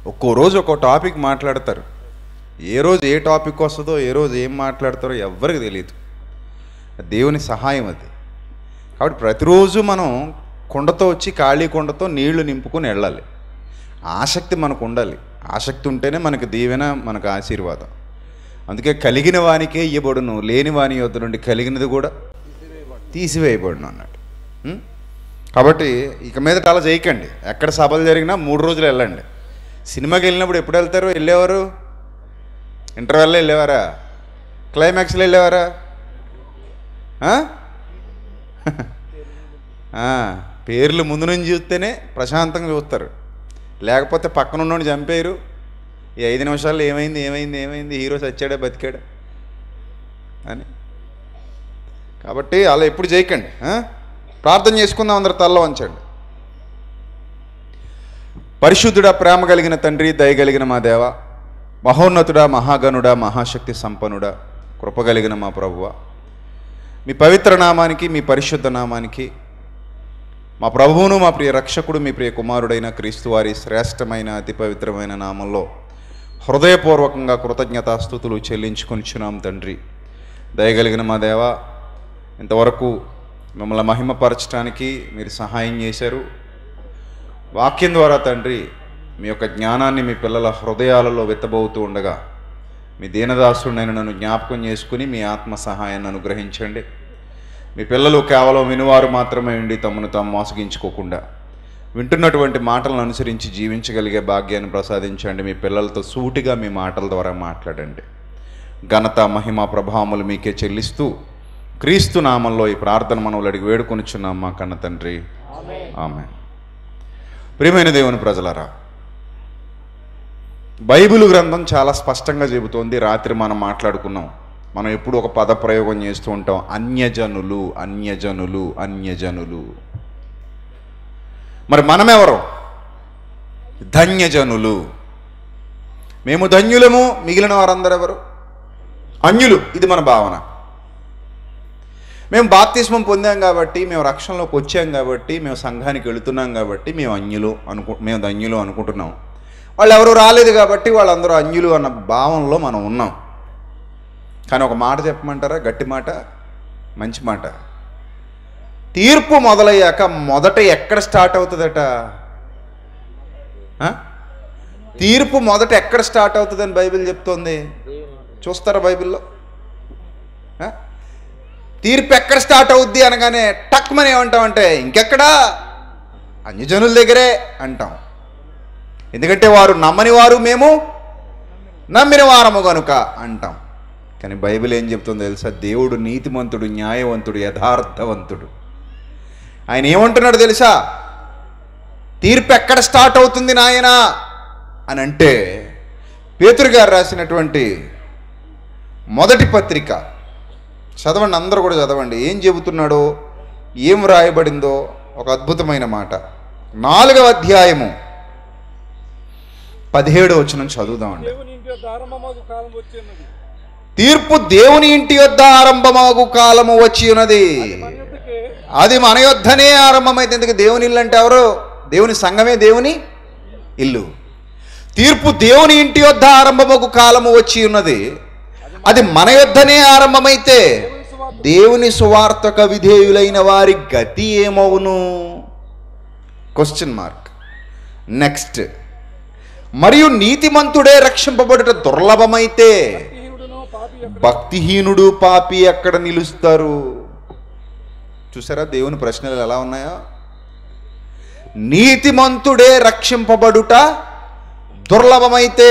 ఒక్కో రోజు ఒక్కో టాపిక్ మాట్లాడతారు ఏ రోజు ఏ టాపిక్ వస్తుందో ఏ రోజు ఏం మాట్లాడతారో ఎవ్వరికి తెలియదు దేవుని సహాయం అది కాబట్టి ప్రతిరోజు మనం కుండతో వచ్చి ఖాళీ కుండతో నీళ్లు నింపుకొని వెళ్ళాలి ఆసక్తి మనకు ఉండాలి ఆసక్తి ఉంటేనే మనకు దీవెన మనకు ఆశీర్వాదం అందుకే కలిగిన వానికే ఇవ్వబడును లేని వాని యొద్ద నుండి కలిగినది కూడా తీసివేయబడును అన్నట్టు ఉం? కాబట్టి ఇక మీదట అలా చేయకండి ఎక్కడ సభలు జరిగినా మూడు రోజులు వెళ్ళండి సినిమాకి వెళ్ళినప్పుడు ఎప్పుడు వెళ్తారు వెళ్ళేవారు ఇంటర్వెల్లో వెళ్ళేవారా క్లైమాక్స్లో వెళ్ళేవారా ఆ? ఆ, పేర్లు ముందు నుంచి చూస్తేనే ప్రశాంతంగా చూస్తారు లేకపోతే పక్కన ఉన్నోడిని చంపేరు ఈ ఐదు నిమిషాల్లో ఏమైంది ఏమైంది ఏమైంది హీరో చచ్చాడా బతికాడా అని కాబట్టి అలా ఎప్పుడు చేయకండి ఆ? ప్రార్థన చేసుకుందాం అందరు తల్ల వంచండి పరిశుద్ధుడా ప్రేమ కలిగిన తండ్రి దయ కలిగిన మా దేవ మహోన్నతుడా మహాగణుడా మహాశక్తి సంపన్నుడా కృప కలిగిన మా ప్రభువ మీ పవిత్ర నామానికి మీ పరిశుద్ధ నామానికి మా ప్రభువును మా ప్రియ రక్షకుడు మీ ప్రియ కుమారుడైన క్రీస్తు వారి శ్రేష్టమైన అతి పవిత్రమైన నామంలో హృదయపూర్వకంగా కృతజ్ఞతాస్థుతులు చెల్లించుకొనిచున్నాం తండ్రి దయగలిగిన మా దేవ ఇంతవరకు మిమ్మల్ని మహిమపరచడానికి మీరు సహాయం చేశారు వాక్యం ద్వారా తండ్రి మీ యొక్క జ్ఞానాన్ని మీ పిల్లల హృదయాలలో వెత్తబోతూ ఉండగా మీ దీనదాసుడినైన నన్ను జ్ఞాపకం చేసుకుని మీ ఆత్మ సహాయాన్ని అనుగ్రహించండి మీ పిల్లలు కేవలం వినువారు మాత్రమే ఉండి తమను తాము మోసగించుకోకుండా వింటున్నటువంటి మాటలను అనుసరించి జీవించగలిగే భాగ్యాన్ని ప్రసాదించండి మీ పిల్లలతో సూటిగా మీ మాటల ద్వారా మాట్లాడండి ఘనత మహిమ ప్రభావములు మీకే చెల్లిస్తూ క్రీస్తు నామంలో ఈ ప్రార్థన మనవులు అడిగి వేడుకొనిచున్నాం మా కన్న తండ్రి ఆమె ప్రియమైన దేవుని ప్రజలారా బైబిల్ గ్రంథం చాలా స్పష్టంగా చెబుతోంది రాత్రి మనం మాట్లాడుకున్నాం మనం ఎప్పుడు ఒక పద ప్రయోగం చేస్తూ ఉంటాం అన్యజనులు అన్యజనులు అన్యజనులు మరి మనమెవరు ధన్యజనులు మేము ధన్యులము మిగిలిన వారందరూ ఎవరు అన్యులు ఇది మన భావన మేము బాప్తిస్మం పొందాం కాబట్టి మేము రక్షణలోకి వచ్చాం కాబట్టి మేము సంఘానికి వెళుతున్నాం కాబట్టి మేము అన్యులు అనుకు మేము ధన్యులు అనుకుంటున్నాం వాళ్ళు ఎవరు రాలేదు కాబట్టి వాళ్ళందరూ అన్యులు అన్న భావనలో మనం ఉన్నాం కానీ ఒక మాట చెప్పమంటారా గట్టి మాట మంచి మాట తీర్పు మొదలయ్యాక మొదట ఎక్కడ స్టార్ట్ అవుతుందట ఆ? తీర్పు మొదట ఎక్కడ స్టార్ట్ అవుతుందని బైబిల్ చెప్తోంది చూస్తారా బైబిల్లో ఆ? తీర్పు ఎక్కడ స్టార్ట్ అవుద్ది అనగానే టక్మని ఏమంటామంటే ఇంకెక్కడా అన్యజనుల దగ్గరే అంటాం ఎందుకంటే వారు నమ్మని వారు మేము నమ్మిన వారము కనుక అంటాం కానీ బైబిల్ ఏం చెప్తుందో తెలుసా దేవుడు నీతిమంతుడు న్యాయవంతుడు యథార్థవంతుడు ఆయన ఏమంటున్నాడు తెలుసా తీర్పు ఎక్కడ స్టార్ట్ అవుతుంది నాయనా అని అంటే పేతురు గారు రాసినటువంటి మొదటి పత్రిక చదవండి అందరూ కూడా చదవండి ఏం చెబుతున్నాడో ఏం రాయబడిందో ఒక అద్భుతమైన మాట నాలుగవ అధ్యాయము పదిహేడు వచ్చిన చదువుదామండి దేవుని ఇంటి యొక్క ఆరంభమగు కాలం వచ్చిన్నది తీర్పు దేవుని ఇంటి యొద్ద ఆరంభమగు కాలము వచ్చి ఉన్నది మన యొద్దకే అది మన యొద్దనే ఆరంభమైతే ఎందుకు దేవుని ఇల్లు అంటే ఎవరు దేవుని సంఘమే దేవుని ఇల్లు తీర్పు దేవుని ఇంటి యొద్ద ఆరంభమగు కాలము వచ్చి ఉన్నది అది మన యొద్దనే ఆరంభమైతే దేవుని సువార్తక విధేయులైన వారి గతి ఏమవును క్వశ్చన్ మార్క్ నెక్స్ట్ మరియు నీతిమంతుడే రక్షింపబడుట దుర్లభమైతే భక్తిహీనుడును పాపి యొక్క భక్తిహీనుడు పాపి ఎక్కడ నిలుస్తారు చూసారా దేవుని ప్రశ్నలు ఎలా ఉన్నాయో నీతిమంతుడే రక్షింపబడుట దుర్లభమైతే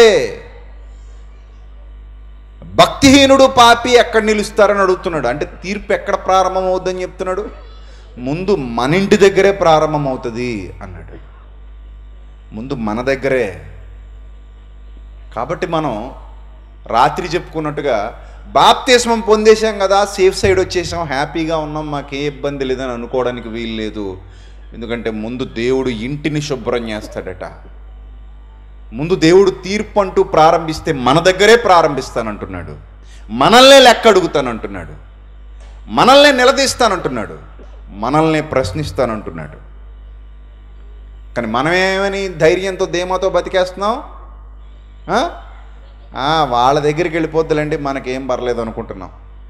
భక్తిహీనుడు పాపి ఎక్కడ నిలుస్తారని అడుగుతున్నాడు అంటే తీర్పు ఎక్కడ ప్రారంభమవుద్దని చెప్తున్నాడు ముందు మన ఇంటి దగ్గరే ప్రారంభమవుతుంది అన్నాడు ముందు మన దగ్గరే కాబట్టి మనం రాత్రి చెప్పుకున్నట్టుగా బాప్తిస్మం పొందేశాం కదా సేఫ్ సైడ్ వచ్చేసాం హ్యాపీగా ఉన్నాం మాకే ఇబ్బంది లేదని అనుకోవడానికి వీలు లేదు ఎందుకంటే ముందు దేవుడు ఇంటిని శుభ్రం చేస్తాడట ముందు దేవుడు తీర్పు అంటూ ప్రారంభిస్తే మన దగ్గరే ప్రారంభిస్తానంటున్నాడు మనల్నే లెక్క అడుగుతానంటున్నాడు మనల్నే నిలదీస్తానంటున్నాడు మనల్ని ప్రశ్నిస్తానంటున్నాడు కానీ మనమేమని ధైర్యంతో ధీమాతో బతికేస్తున్నాం ఆ? ఆ, వాళ్ళ దగ్గరికి వెళ్ళిపోద్దులండి మనకేం పర్లేదు అనుకుంటున్నాం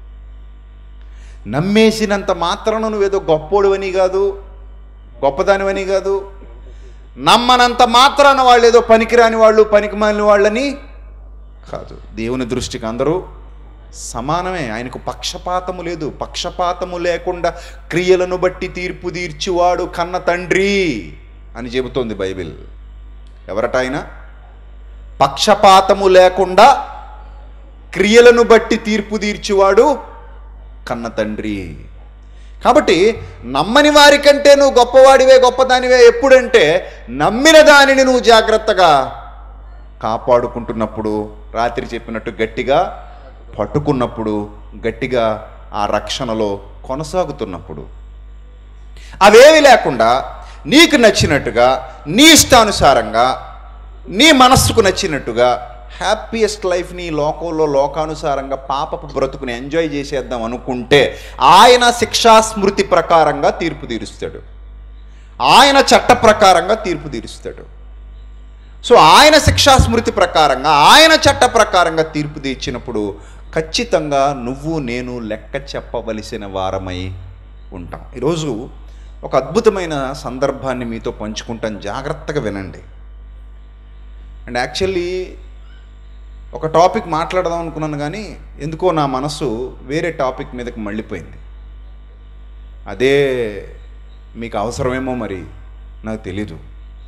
నమ్మేసినంత మాత్రాన నువ్వేదో గొప్పోడువని కాదు గొప్పదానివని కాదు నమ్మనంత మాత్రాన వాళ్ళు ఏదో పనికిరాని వాళ్ళు పనికిమాలిన వాళ్ళని కాదు దేవుని దృష్టికి అందరూ సమానమే ఆయనకు పక్షపాతము లేదు పక్షపాతము లేకుండా క్రియలను బట్టి తీర్పు తీర్చివాడు కన్న తండ్రి అని చెబుతోంది బైబిల్ ఎవరట ఆయన పక్షపాతము లేకుండా క్రియలను బట్టి తీర్పు తీర్చివాడు కన్న తండ్రి కాబట్టి నమ్మని వారి కంటే నువ్వు గొప్పవాడివే గొప్పదానివే ఎప్పుడంటే నమ్మిన దానిని నువ్వు జాగ్రత్తగా కాపాడుకుంటున్నప్పుడు రాత్రి చెప్పినట్టు గట్టిగా పట్టుకున్నప్పుడు గట్టిగా ఆ రక్షణలో కొనసాగుతున్నప్పుడు అవేవి లేకుండా నీకు నచ్చినట్టుగా నీ ఇష్టానుసారంగా నీ మనస్సుకు నచ్చినట్టుగా హ్యాపీయెస్ట్ లైఫ్ని ఈ లోకంలో లోకానుసారంగా పాపపు బ్రతుకుని ఎంజాయ్ చేసేద్దాం అనుకుంటే ఆయన శిక్షా స్మృతి ప్రకారంగా తీర్పు తీరుస్తాడు ఆయన చట్ట ప్రకారంగా తీర్పు తీరుస్తాడు సో ఆయన శిక్షా స్మృతి ప్రకారంగా ఆయన చట్ట ప్రకారంగా తీర్పు తీర్చినప్పుడు ఖచ్చితంగా నువ్వు నేను లెక్క చెప్పవలసిన వారమై ఉంటాం ఈరోజు ఒక అద్భుతమైన సందర్భాన్ని మీతో పంచుకుంటాను జాగ్రత్తగా వినండి అండ్ యాక్చువల్లీ ఒక టాపిక్ మాట్లాడదాం అనుకున్నాను కానీ ఎందుకో నా మనసు వేరే టాపిక్ మీదకి మళ్ళీపోయింది అదే మీకు అవసరమేమో మరి నాకు తెలీదు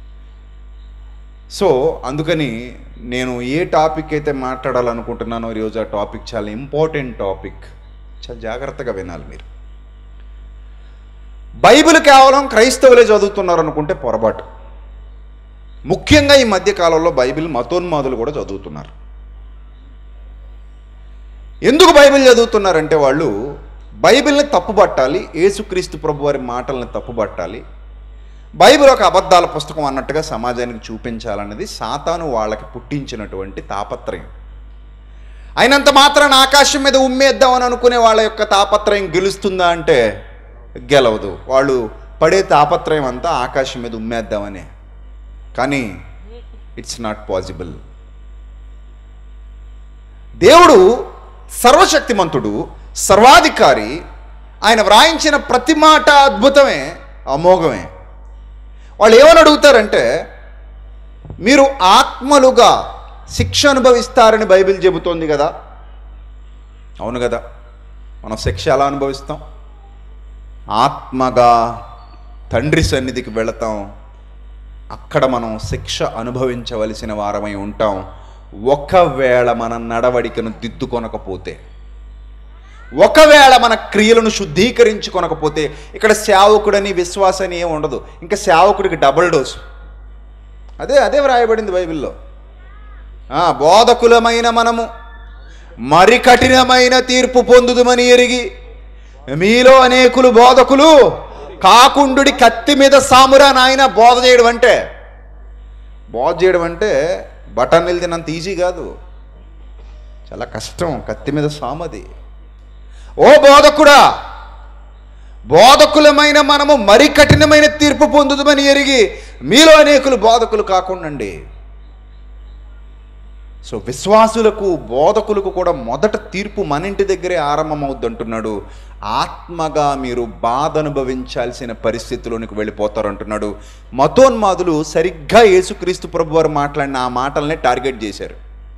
సో అందుకని నేను ఏ టాపిక్ అయితే మాట్లాడాలనుకుంటున్నానో ఈరోజు ఆ టాపిక్ చాలా ఇంపార్టెంట్ టాపిక్ చాలా జాగ్రత్తగా వినాలి మీరు బైబిల్ కేవలం క్రైస్తవులే చదువుతున్నారు అనుకుంటే పొరపాటు ముఖ్యంగా ఈ మధ్య కాలంలో బైబిల్ మతోన్మాదులు కూడా చదువుతున్నారు ఎందుకు బైబిల్ చదువుతున్నారంటే వాళ్ళు బైబిల్ని తప్పుపట్టాలి యేసుక్రీస్తు ప్రభు వారి మాటల్ని తప్పుపట్టాలి బైబిల్ ఒక అబద్ధాల పుస్తకం అన్నట్టుగా సమాజానికి చూపించాలన్నది సాతాను వాళ్ళకి పుట్టించినటువంటి తాపత్రయం అయినంత మాత్రాన ఆకాశం మీద ఉమ్మేద్దామని అనుకునే వాళ్ళ యొక్క తాపత్రయం గెలుస్తుందా అంటే గెలవదు వాళ్ళు పడే తాపత్రయం అంతా ఆకాశం మీద ఉమ్మేద్దామనే కానీ ఇట్స్ నాట్ పాసిబుల్ దేవుడు సర్వశక్తిమంతుడు సర్వాధికారి ఆయన వ్రాయించిన ప్రతి మాట అద్భుతమే అమోఘమే వాళ్ళు ఏమని అడుగుతారంటే మీరు ఆత్మలుగా శిక్ష అనుభవిస్తారని బైబిల్ చెబుతోంది కదా అవును కదా మనం శిక్ష ఎలా అనుభవిస్తాం ఆత్మగా తండ్రి సన్నిధికి వెళతాం అక్కడ మనం శిక్ష అనుభవించవలసిన వారమై ఉంటాం ఒకవేళ మన నడవడికను దిద్దుకొనకపోతే ఒకవేళ మన క్రియలను శుద్ధీకరించుకొనకపోతే ఇక్కడ సేవకుడని విశ్వాసని ఏమి ఉండదు ఇంకా సేవకుడికి డబుల్ డోసు అదే అదే వ్రాయబడింది బైబిల్లో ఆ, బోధకులమైన మనము మరి కఠినమైన తీర్పు పొందుదుమని ఎరిగి మీలో అనేకులు బోధకులు కాకుండుడి కత్తి మీద సామురా నాయన బోధ చేయడం అంటే బోధ చేయడం అంటే బటన్ వెళ్తినంత ఈజీ కాదు చాలా కష్టం కత్తి మీద సామది ఓ బోధకుడా బోధకులమైన మనము మరి కఠినమైన తీర్పు పొందుదమని ఎరిగి మీలో అనేకులు బోధకులు కాకుండండి సో విశ్వాసులకు బోధకులకు కూడా మొదట తీర్పు మన ఇంటి దగ్గరే ఆరంభమవుద్ది అంటున్నాడు ఆత్మగా మీరు బాధ అనుభవించాల్సిన పరిస్థితిలోనికి వెళ్ళిపోతారు అంటున్నాడు మతోన్మాదులు సరిగ్గా యేసుక్రీస్తు ప్రభు వారు మాట్లాడిన ఆ మాటలనే టార్గెట్ చేశారు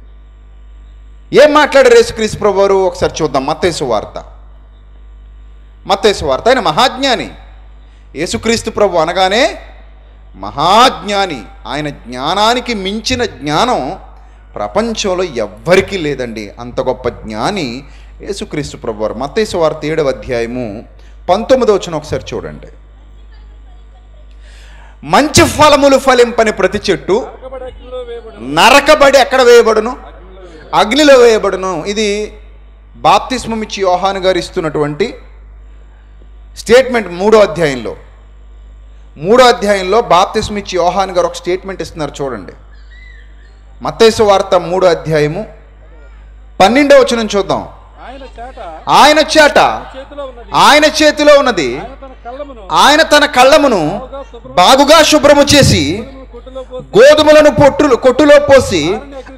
ఏం మాట్లాడారు యేసుక్రీస్తు ప్రభు వారు ఒకసారి చూద్దాం మత్తేసు వార్త మత్తేసు వార్త ఆయన మహాజ్ఞాని యేసుక్రీస్తు ప్రభు అనగానే మహాజ్ఞాని ఆయన జ్ఞానానికి మించిన జ్ఞానం ప్రపంచంలో ఎవ్వరికీ లేదండి అంత గొప్ప జ్ఞాని యేసుక్రీస్తు ప్రభు వారు మత్తేసు వార్త ఏడవ అధ్యాయము పంతొమ్మిదో వచ్చిన ఒకసారి చూడండి మంచి ఫలములు ఫలింపని ప్రతి చెట్టు నరకబడి అగ్నిలో వేయబడిన నరకబడి ఎక్కడ వేయబడును అగ్నిలో వేయబడును ఇది బాప్తిస్మం ఇచ్చి యోహాను గారు ఇస్తున్నటువంటి స్టేట్మెంట్ మూడో అధ్యాయంలో మూడో అధ్యాయంలో బాప్తిస్మం ఇచ్చి యోహాను గారు ఒక స్టేట్మెంట్ ఇస్తున్నారు చూడండి మత్తేసు వార్త మూడో అధ్యాయము పన్నెండో వచనం చూద్దాం ఆయన చేట ఆయన చేట చేతిలో ఉన్నది ఆయన చేతిలో ఉన్నది ఆయన తన కళ్ళమును ఆయన తన కళ్ళమును బాగా శుభ్రం బాగుగా శుభ్రము చేసి కొట్టులో పోసి గోధుమలను పొట్టులు కొట్టులో పోసి ఆరని అగ్ని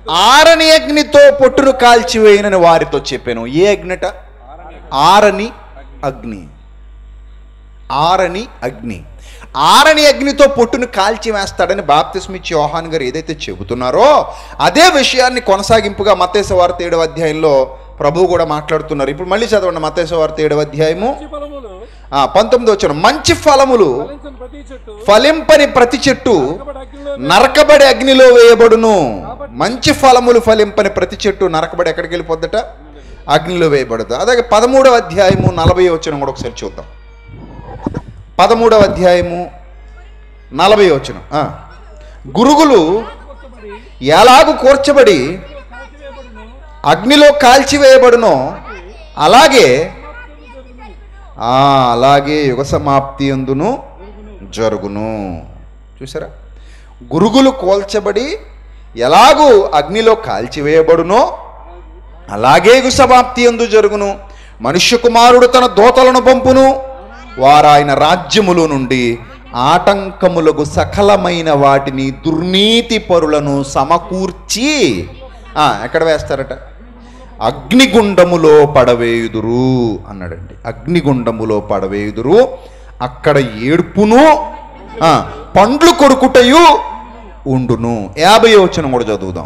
అగ్నితో ఆరని అగ్నితో పొట్టును కాల్చివేయనని వారితో చెప్పాను ఏ అగ్నిట ఆరని అగ్ని ఆరని అగ్ని ఆరని అగ్నితో పొట్టును కాల్చి వేస్తాడని బాప్తిస్మిచ్చి యోహాన్ గారు ఏదైతే చెబుతున్నారో అదే విషయాన్ని కొనసాగింపుగా మత్తేస వార్త ఏడవ అధ్యాయంలో ప్రభు కూడా మాట్లాడుతున్నారు ఇప్పుడు మళ్ళీ చదవండి మత్తేస వార్త ఏడవ అధ్యాయము మంచి ఫలములు ఆ, పంతొమ్మిది వచ్చిన మంచి ఫలములు ఫలించని ప్రతి చెట్టు ఫలింపని ప్రతి చెట్టు కబడి అగ్నిలో నరకబడి అగ్నిలో వేయబడును మంచి ఫలములు ఫలింపని ప్రతి చెట్టు నరకబడి ఎక్కడికి వెళ్ళిపోద్దట అగ్నిలో వేయబడదు అలాగే పదమూడవ అధ్యాయము నలభై వచ్చిన కూడా ఒకసారి చూద్దాం పదమూడవ అధ్యాయము నలభై వచ్చిన గురుగులు కొత్తబడి ఎలాగు కూర్చబడి కాల్చివేయబడును అగ్నిలో కాల్చివేయబడునో అలాగే సమాప్తము జరుగును ఆ, అలాగే యుగ సమాప్తి అందును జరుగును చూసారా గురుగులు కోల్చబడి ఎలాగూ అగ్నిలో కాల్చివేయబడునో అలాగే యుగ సమాప్తి అందు జరుగును మనుష్య కుమారుడు తన దోతలను పంపును వారాయన రాజ్యములో నుండి ఆటంకములకు సకలమైన వాటిని దుర్నీతి పరులను సమకూర్చి ఆ, ఎక్కడ వేస్తారట అగ్నిగుండములో పడవేయుదురు అన్నాడండి అగ్నిగుండములో పడవేయుదురు అక్కడ ఏడ్పును ఆ, పండ్లు కొరుకుటయు ఉండును యాభై వచనం కూడా చదువుదాం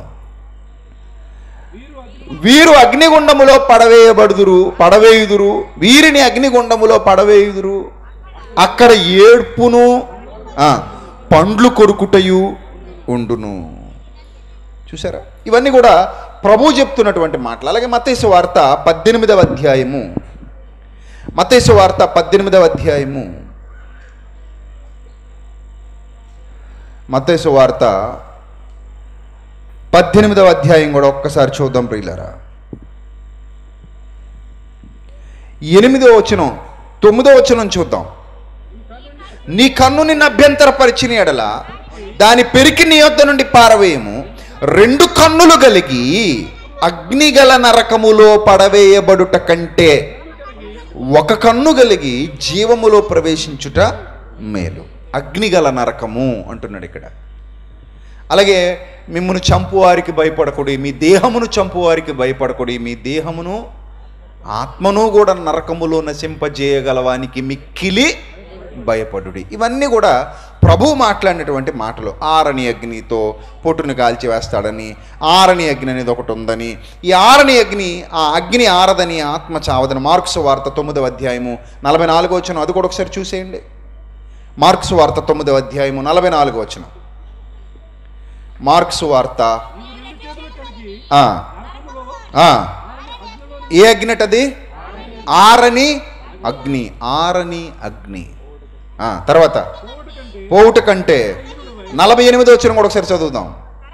వీరు అగ్నిగుండములో పడవేయబడుదురు పడవేయుదురు వీరిని అగ్నిగుండములో పడవేయుదురు అక్కడ ఏడ్పును ఆ, పండ్లు కొరుకుటయు ఉండును చూసారా ఇవన్నీ కూడా ప్రభు చెప్తున్నటువంటి మాటలు అలాగే మతేసు వార్త పద్దెనిమిదవ అధ్యాయము మతేసు వార్త పద్దెనిమిదవ అధ్యాయము మతేసు వార్త పద్దెనిమిదవ అధ్యాయం కూడా ఒక్కసారి చూద్దాం ప్రియులారా ఎనిమిదో వచనం తొమ్మిదో వచనం చూద్దాం నీ కన్ను నిన్ను అభ్యంతరపరిచిన ఎడల దాని పెరికి నీ యొద్ద నుండి పారవేయము రెండు కన్నులు కలిగి అగ్నిగల నరకములో పడవేయబడుట కంటే ఒక కన్ను కలిగి జీవములో ప్రవేశించుట మేలు అగ్నిగల నరకము అంటున్నాడు ఇక్కడ అలాగే మిమ్మల్ని చంపువారికి భయపడకుడి మీ దేహమును చంపువారికి భయపడకుడి మీ దేహమును ఆత్మను కూడా నరకములో నశింపజేయగలవానికి మిక్కిలి భయపడుడి ఇవన్నీ కూడా ప్రభు మాట్లాడినటువంటి మాటలు ఆరని అగ్నితో పొట్టును కాల్చి వేస్తాడని ఆరని అగ్ని అనేది ఒకటి ఉందని ఈ ఆరని అగ్ని ఆ అగ్ని ఆరదని ఆత్మ చావదని మార్క్స్ వార్త తొమ్మిదవ అధ్యాయము నలభై నాలుగో వచ్చిన అది కూడా ఒకసారి చూసేయండి మార్క్స్ వార్త తొమ్మిదవ అధ్యాయము నలభై నాలుగో వచ్చిన మార్క్స్ వార్త రెండు చేతులు కలిగి ఆ, నరకములో ఆ, అగ్నిలో ఏ అగ్ని అది ఆరని అగ్ని ఆరని అగ్ని ఆ, తర్వాత పోవుట కంటే పోవుట కంటే నలభై ఎనిమిది వచ్చిన కూడా ఒకసారి చదువుదాం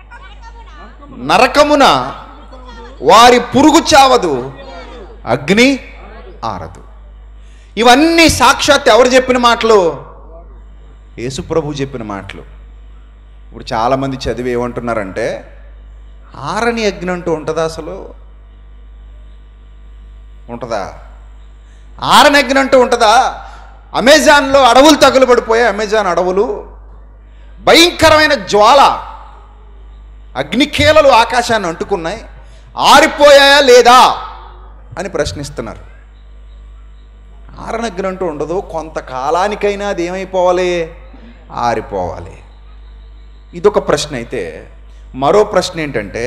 నరకమున వారి పురుగు చావదు అగ్ని ఆరదు ఇవన్నీ సాక్షాత్ ఎవరు చెప్పిన మాటలు యేసుప్రభు చెప్పిన మాటలు ఇప్పుడు చాలామంది చదివి ఏమంటున్నారంటే ఆరని అగ్ని అంటూ ఉంటుందా అసలు ఉంటుందా ఆరని అగ్ని అంటూ ఉంటుందా అమెజాన్లో అడవులు తగులుబడిపోయాయి అమెజాన్ అడవులు భయంకరమైన జ్వాల అగ్నికేలలు ఆకాశాన్ని అంటుకున్నాయి ఆరిపోయాయా లేదా అని ప్రశ్నిస్తున్నారు ఆరనగ్ని అంటూ ఉండదు కొంతకాలానికైనా అది ఏమైపోవాలి ఆరిపోవాలి ఇదొక ప్రశ్న అయితే మరో ప్రశ్న ఏంటంటే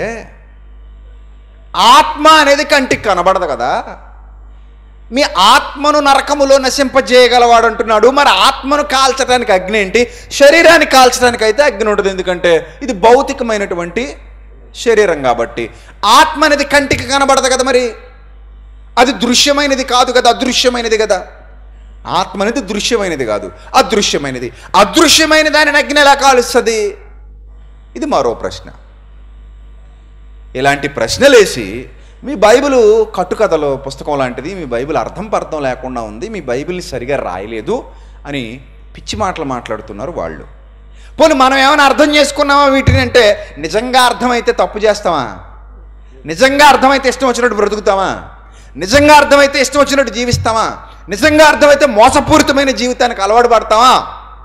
ఆత్మ అనేది కంటికి కనబడదు కదా మీ ఆత్మను నరకములో నశింపజేయగలవాడు అంటున్నాడు మరి ఆత్మను కాల్చడానికి అగ్ని ఏంటి శరీరాన్ని కాల్చడానికి అయితే అగ్ని ఉంటుంది ఎందుకంటే ఇది భౌతికమైనటువంటి శరీరం కాబట్టి ఆత్మ అనేది కంటికి కనబడదు కదా మరి అది దృశ్యమైనది కాదు కదా అదృశ్యమైనది కదా ఆత్మ అనేది దృశ్యమైనది కాదు అదృశ్యమైనది అదృశ్యమైన దానిని అగ్ని ఎలా కాలుస్తుంది ఇది మరో ప్రశ్న ఇలాంటి ప్రశ్నలేసి మీ బైబిల్ కట్టుకథలో పుస్తకం లాంటిది మీ బైబిల్ అర్థం పర్థం లేకుండా ఉంది మీ బైబిల్ని సరిగా రాయలేదు అని పిచ్చి మాటలు మాట్లాడుతున్నారు వాళ్ళు పోనీ మనం ఏమైనా అర్థం చేసుకున్నామా వీటిని అంటే నిజంగా అర్థమైతే తప్పు చేస్తామా నిజంగా అర్థమైతే ఇష్టం వచ్చినట్టు బ్రతుకుతామా నిజంగా అర్థమైతే ఇష్టం వచ్చినట్టు జీవిస్తామా నిజంగా అర్థమైతే మోసపూరితమైన జీవితానికి అలవాటు పడతామా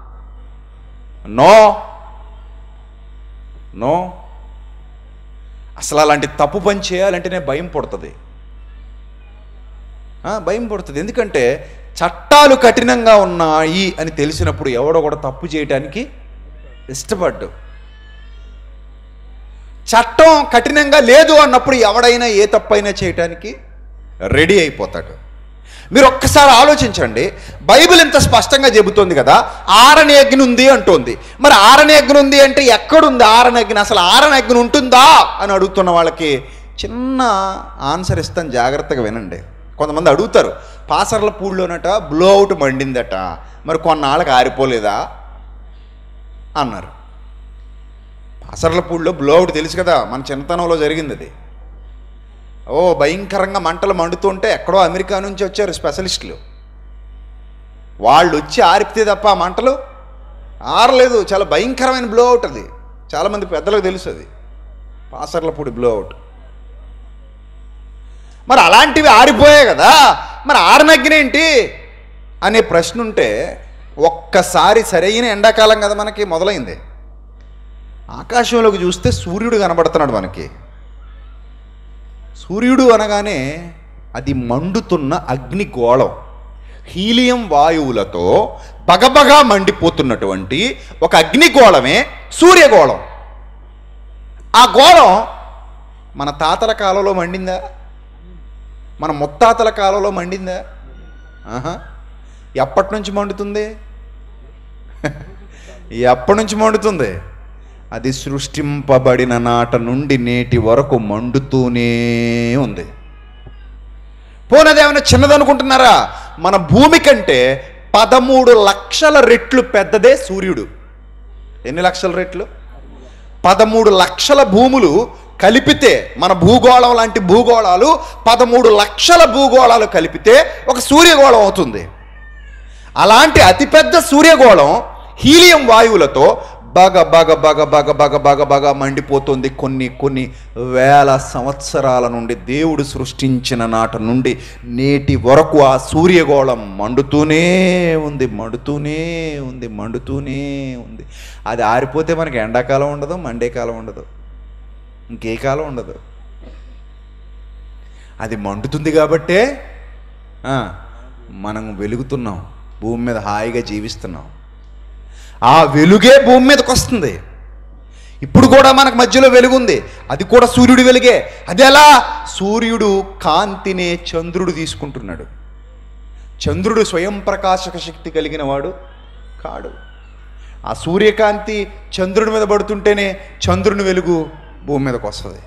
నో నో అసలు అలాంటి తప్పు పని చేయాలంటేనే భయం పుడుతుంది ఆ, భయం పుడుతుంది ఎందుకంటే చట్టాలు కఠినంగా ఉన్నాయి అని తెలిసినప్పుడు ఎవడో కూడా తప్పు చేయటానికి ఇష్టపడ్డు చట్టం కఠినంగా లేదు అన్నప్పుడు ఎవడైనా ఏ తప్పైనా చేయటానికి రెడీ అయిపోతాడు మీరు ఒక్కసారి ఆలోచించండి బైబిల్ ఎంత స్పష్టంగా చెబుతోంది కదా ఆరని అగ్ని ఉంది అంటోంది మరి ఆరని అగ్ని ఉంది అంటే ఎక్కడుంది ఆరని అగ్ని అసలు ఆరని అగ్ని ఉంటుందా అని అడుగుతున్న వాళ్ళకి చిన్న ఆన్సర్ ఇస్తాను జాగ్రత్తగా వినండి కొంతమంది అడుగుతారు పాసర్ల పూడిలోనట బ్లో అవుట్ మండిందట మరి కొన్నాళ్ళకి ఆరిపోలేదా అన్నారు పాసర్లపూడిలో బ్లో అవుట్ తెలుసు కదా మన చిన్నతనంలో జరిగింది అది ఓ భయంకరంగా మంటలు మండుతుంటే ఎక్కడో అమెరికా నుంచి వచ్చారు స్పెషలిస్టులు వాళ్ళు వచ్చి ఆరిపితే తప్ప ఆ మంటలు ఆరలేదు చాలా భయంకరమైన బ్లో అవుట్ అది చాలామంది పెద్దలకు తెలుసు అది పాసర్లపూడి బ్లో అవుట్ మరి అలాంటివి ఆరిపోయాయి కదా మరి ఆరనగ్గినేంటి అనే ప్రశ్న ఉంటే ఒక్కసారి సరైన ఎండాకాలం కదా మనకి మొదలైంది ఆకాశంలోకి చూస్తే సూర్యుడు కనబడుతున్నాడు మనకి సూర్యుడు అనగానే అది మండుతున్న అగ్నిగోళం హీలియం వాయువులతో బగబగా మండిపోతున్నటువంటి ఒక అగ్నిగోళమే సూర్యగోళం ఆ గోళం మన తాతల కాలంలో మండిందా మన ముత్తాతల కాలంలో మండిందా ఆహా ఎప్పటి నుంచి మండుతుంది ఎప్పటి నుంచి మండుతుంది అది సృష్టింపబడిన నాట నుండి నేటి వరకు మండుతూనే ఉంది పోనదేమైనా చిన్నదనుకుంటున్నారా మన భూమి కంటే పదమూడు లక్షల రెట్లు పెద్దదే సూర్యుడు ఎన్ని లక్షల రెట్లు పదమూడు లక్షల భూములు కలిపితే మన భూగోళం లాంటి భూగోళాలు పదమూడు లక్షల భూగోళాలు కలిపితే ఒక సూర్యగోళం అవుతుంది అలాంటి అతిపెద్ద సూర్యగోళం హీలియం వాయువులతో బాగ బాగ బాగ బాగ బాగ బాగ బాగా మండిపోతుంది కొన్ని కొన్ని వేల సంవత్సరాల నుండి దేవుడు సృష్టించిన నాట నుండి నేటి వరకు ఆ సూర్యగోళం మండుతూనే ఉంది మండుతూనే ఉంది మండుతూనే ఉంది అది ఆరిపోతే మనకి ఎండాకాలం ఉండదు మండే కాలం ఉండదు ఇంకే కాలం ఉండదు అది మండుతుంది కాబట్టే ఆ, మనం వెలుగుతున్నాం భూమి మీద హాయిగా జీవిస్తున్నాం ఆ వెలుగే భూమి మీదకి వస్తుంది ఇప్పుడు కూడా మనకు మధ్యలో వెలుగుంది అది కూడా సూర్యుడి వెలుగే అది ఎలా సూర్యుడు కాంతినే చంద్రుడు తీసుకుంటున్నాడు చంద్రుడు స్వయం ప్రకాశక శక్తి కలిగిన వాడు కాడు ఆ సూర్యకాంతి చంద్రుడి మీద పడుతుంటేనే చంద్రుని వెలుగు భూమి మీదకి వస్తుంది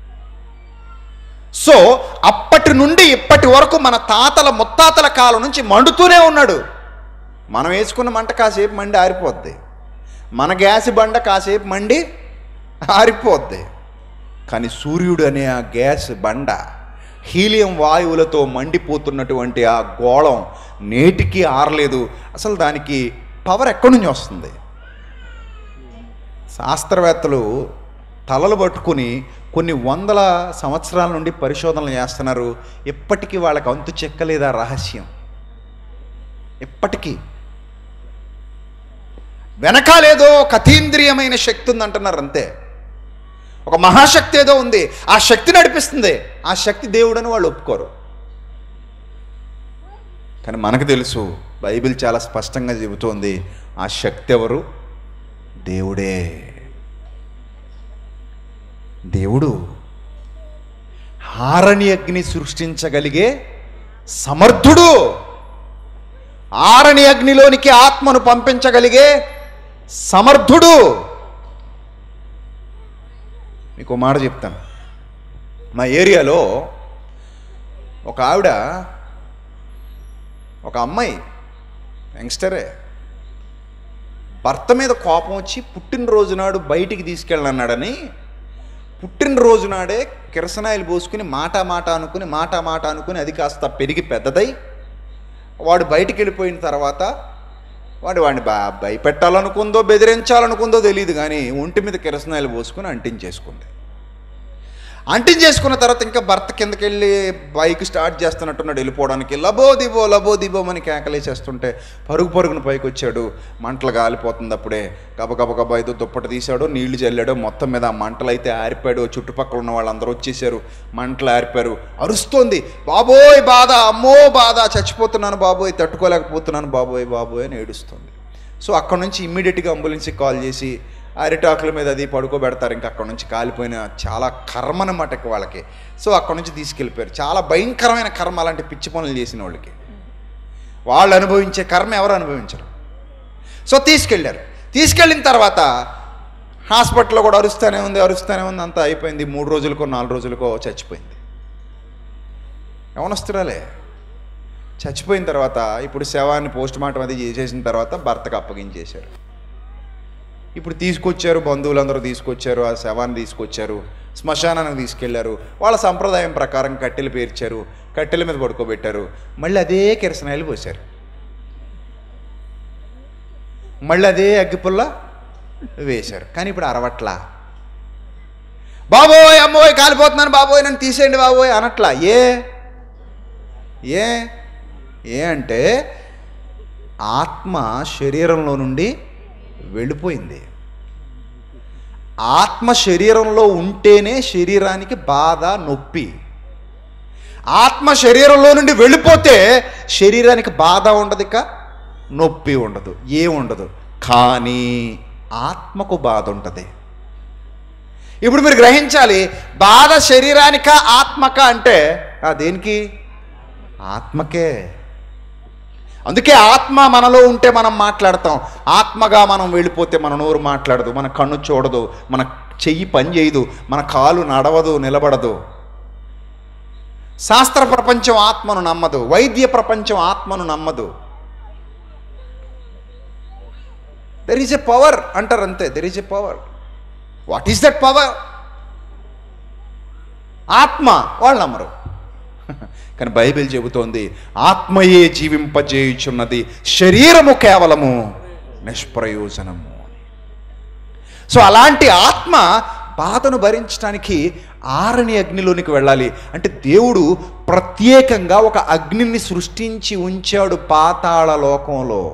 సో అప్పటి నుండి ఇప్పటి వరకు మన తాతల ముత్తాతల కాలం నుంచి మండుతూనే ఉన్నాడు మనం వేసుకున్న మంట కాసేపు మండి ఆరిపోద్ది మన గ్యాస్ బండ కాసేపు మండి ఆరిపోద్ది కానీ సూర్యుడు అనే ఆ గ్యాస్ బండ హీలియం వాయువులతో మండిపోతున్నటువంటి ఆ గోళం నేటికి ఆరలేదు అసలు దానికి పవర్ ఎక్కడి నుంచి వస్తుంది శాస్త్రవేత్తలు తలలు పట్టుకుని కొన్ని వందల సంవత్సరాల నుండి పరిశోధనలు చేస్తున్నారు ఇప్పటికీ వాళ్ళకి అంతు చెక్కలేదా రహస్యం ఇప్పటికీ వెనకాలేదో ఒక అతీంద్రియమైన శక్తి ఉంది అంటున్నారు అంతే ఒక మహాశక్తి ఏదో ఉంది ఆ శక్తి నడిపిస్తుంది ఆ శక్తి దేవుడని వాళ్ళు ఒప్పుకోరు కానీ మనకు తెలుసు బైబిల్ చాలా స్పష్టంగా చెబుతోంది ఆ శక్తి ఎవరు దేవుడే దేవుడు హారణి అగ్ని సృష్టించగలిగే సమర్థుడు ఆరణి అగ్నిలోనికి ఆత్మను పంపించగలిగే సమర్థుడు మీకు ఓ మాట చెప్తాను మా ఏరియాలో ఒక ఆవిడ ఒక అమ్మాయి యంగ్స్టరే భర్త మీద కోపం వచ్చి పుట్టినరోజు నాడు బయటికి తీసుకెళ్ళనన్నాడని పుట్టినరోజు నాడే కిరసనాయిలు పోసుకుని మాట మాట అనుకుని మాట మాట అనుకుని అది కాస్త పెరిగి పెద్దదై వాడు బయటికి వెళ్ళిపోయిన తర్వాత వాడు వాడిని బా భయపెట్టాలనుకుందో బెదిరించాలనుకుందో తెలియదు కానీ ఒంటి మీద కిరసనాయిలు పోసుకుని అంటించేసుకుంది అంటించేసుకున్న తర్వాత ఇంకా భర్త కిందకి వెళ్ళి బైక్ స్టార్ట్ చేస్తున్నట్టున్నాడు వెళ్ళిపోవడానికి లబో దిబో లబో దిబో అని కేకలేసేస్తుంటే పరుగు పరుగున పైకి వచ్చాడు మంటలు కాలిపోతుంది అప్పుడే గబ గబ గబ ఏదో దుప్పటి తీశాడు నీళ్లు చల్లాడు మొత్తం మీద ఆ మంటలు అయితే ఆరిపాడు చుట్టుపక్కల ఉన్న వాళ్ళందరూ వచ్చేసారు మంటలు ఆరిపారు అరుస్తోంది బాబోయ్ బాధ అమ్మో బాధ చచ్చిపోతున్నాను బాబోయ్ తట్టుకోలేకపోతున్నాను బాబోయ్ బాబోయ్ అని ఏడుస్తుంది సో అక్కడ నుంచి ఇమ్మీడియట్గా అంబులెన్స్కి కాల్ చేసి అరిటాకుల మీద అది పడుకోబెడతారు ఇంకా అక్కడ నుంచి కాలిపోయిన చాలా కర్మ అనమాట ఇక వాళ్ళకి సో అక్కడ నుంచి తీసుకెళ్ళిపోయారు చాలా భయంకరమైన కర్మ అలాంటి పిచ్చి పనులు చేసిన వాళ్ళకి వాళ్ళు అనుభవించే కర్మ ఎవరు అనుభవించరు సో తీసుకెళ్ళారు తీసుకెళ్ళిన తర్వాత హాస్పిటల్లో కూడా అరుస్తూనే ఉంది అరుస్తూనే ఉంది అంతా అయిపోయింది మూడు రోజులకో నాలుగు రోజులకో చచ్చిపోయింది యవనస్తురాలే చచ్చిపోయిన తర్వాత ఇప్పుడు శవాన్ని పోస్ట్ మార్టం అది చేసేసిన తర్వాత భర్తకు అప్పగించేశారు ఇప్పుడు తీసుకొచ్చారు బంధువులందరూ తీసుకొచ్చారు ఆ శవాన్ని తీసుకొచ్చారు శ్మశానానికి తీసుకెళ్లారు వాళ్ళ సంప్రదాయం ప్రకారం కట్టెలు పేర్చారు కట్టెల మీద పడుకోబెట్టారు మళ్ళీ అదే కిరసనాయిలు పోశారు మళ్ళీ అదే అగ్గిపుల్ల వేశారు కానీ ఇప్పుడు అరవట్లా బాబోయ్ అమ్మోయ్ కాలిపోతున్నాను బాబోయ్ నన్ను తీసేయండి బాబోయ్ అనట్లా ఏ ఏ ఏ అంటే ఆత్మ శరీరంలో నుండి వెళ్ళిపోయింది ఆత్మ శరీరంలో ఉంటేనే శరీరానికి బాధ నొప్పి ఆత్మ శరీరంలో నుండి వెళ్ళిపోతే శరీరానికి బాధ ఉండదు ఇక నొప్పి ఉండదు ఏ ఉండదు కానీ ఆత్మకు బాధ ఉంటుంది ఇప్పుడు మీరు గ్రహించాలి బాధ శరీరానిక ఆత్మక అంటే ఆ దేనికి ఆత్మకే అందుకే ఆత్మ మనలో ఉంటే మనం మాట్లాడతాం ఆత్మగా మనం వెళ్ళిపోతే మన నోరు మాట్లాడదు మన కన్ను చూడదు మన చెయ్యి పని చేయదు మన కాలు నడవదు నిలబడదు శాస్త్ర ప్రపంచం ఆత్మను నమ్మదు వైద్య ప్రపంచం ఆత్మను నమ్మదు దెర్ ఈజ్ ఎ పవర్ అంటారు అంతే there is a power what is that power ఆత్మ వాళ్ళు నమ్మరు కానీ బైబిల్ చెబుతోంది ఆత్మయే జీవింపజేయుచున్నది శరీరము కేవలము నిష్ప్రయోజనము సో అలాంటి ఆత్మ బాధను భరించడానికి ఆరని అగ్నిలోనికి వెళ్ళాలి అంటే దేవుడు ప్రత్యేకంగా ఒక అగ్నిని సృష్టించి ఉంచాడు పాతాళ లోకంలో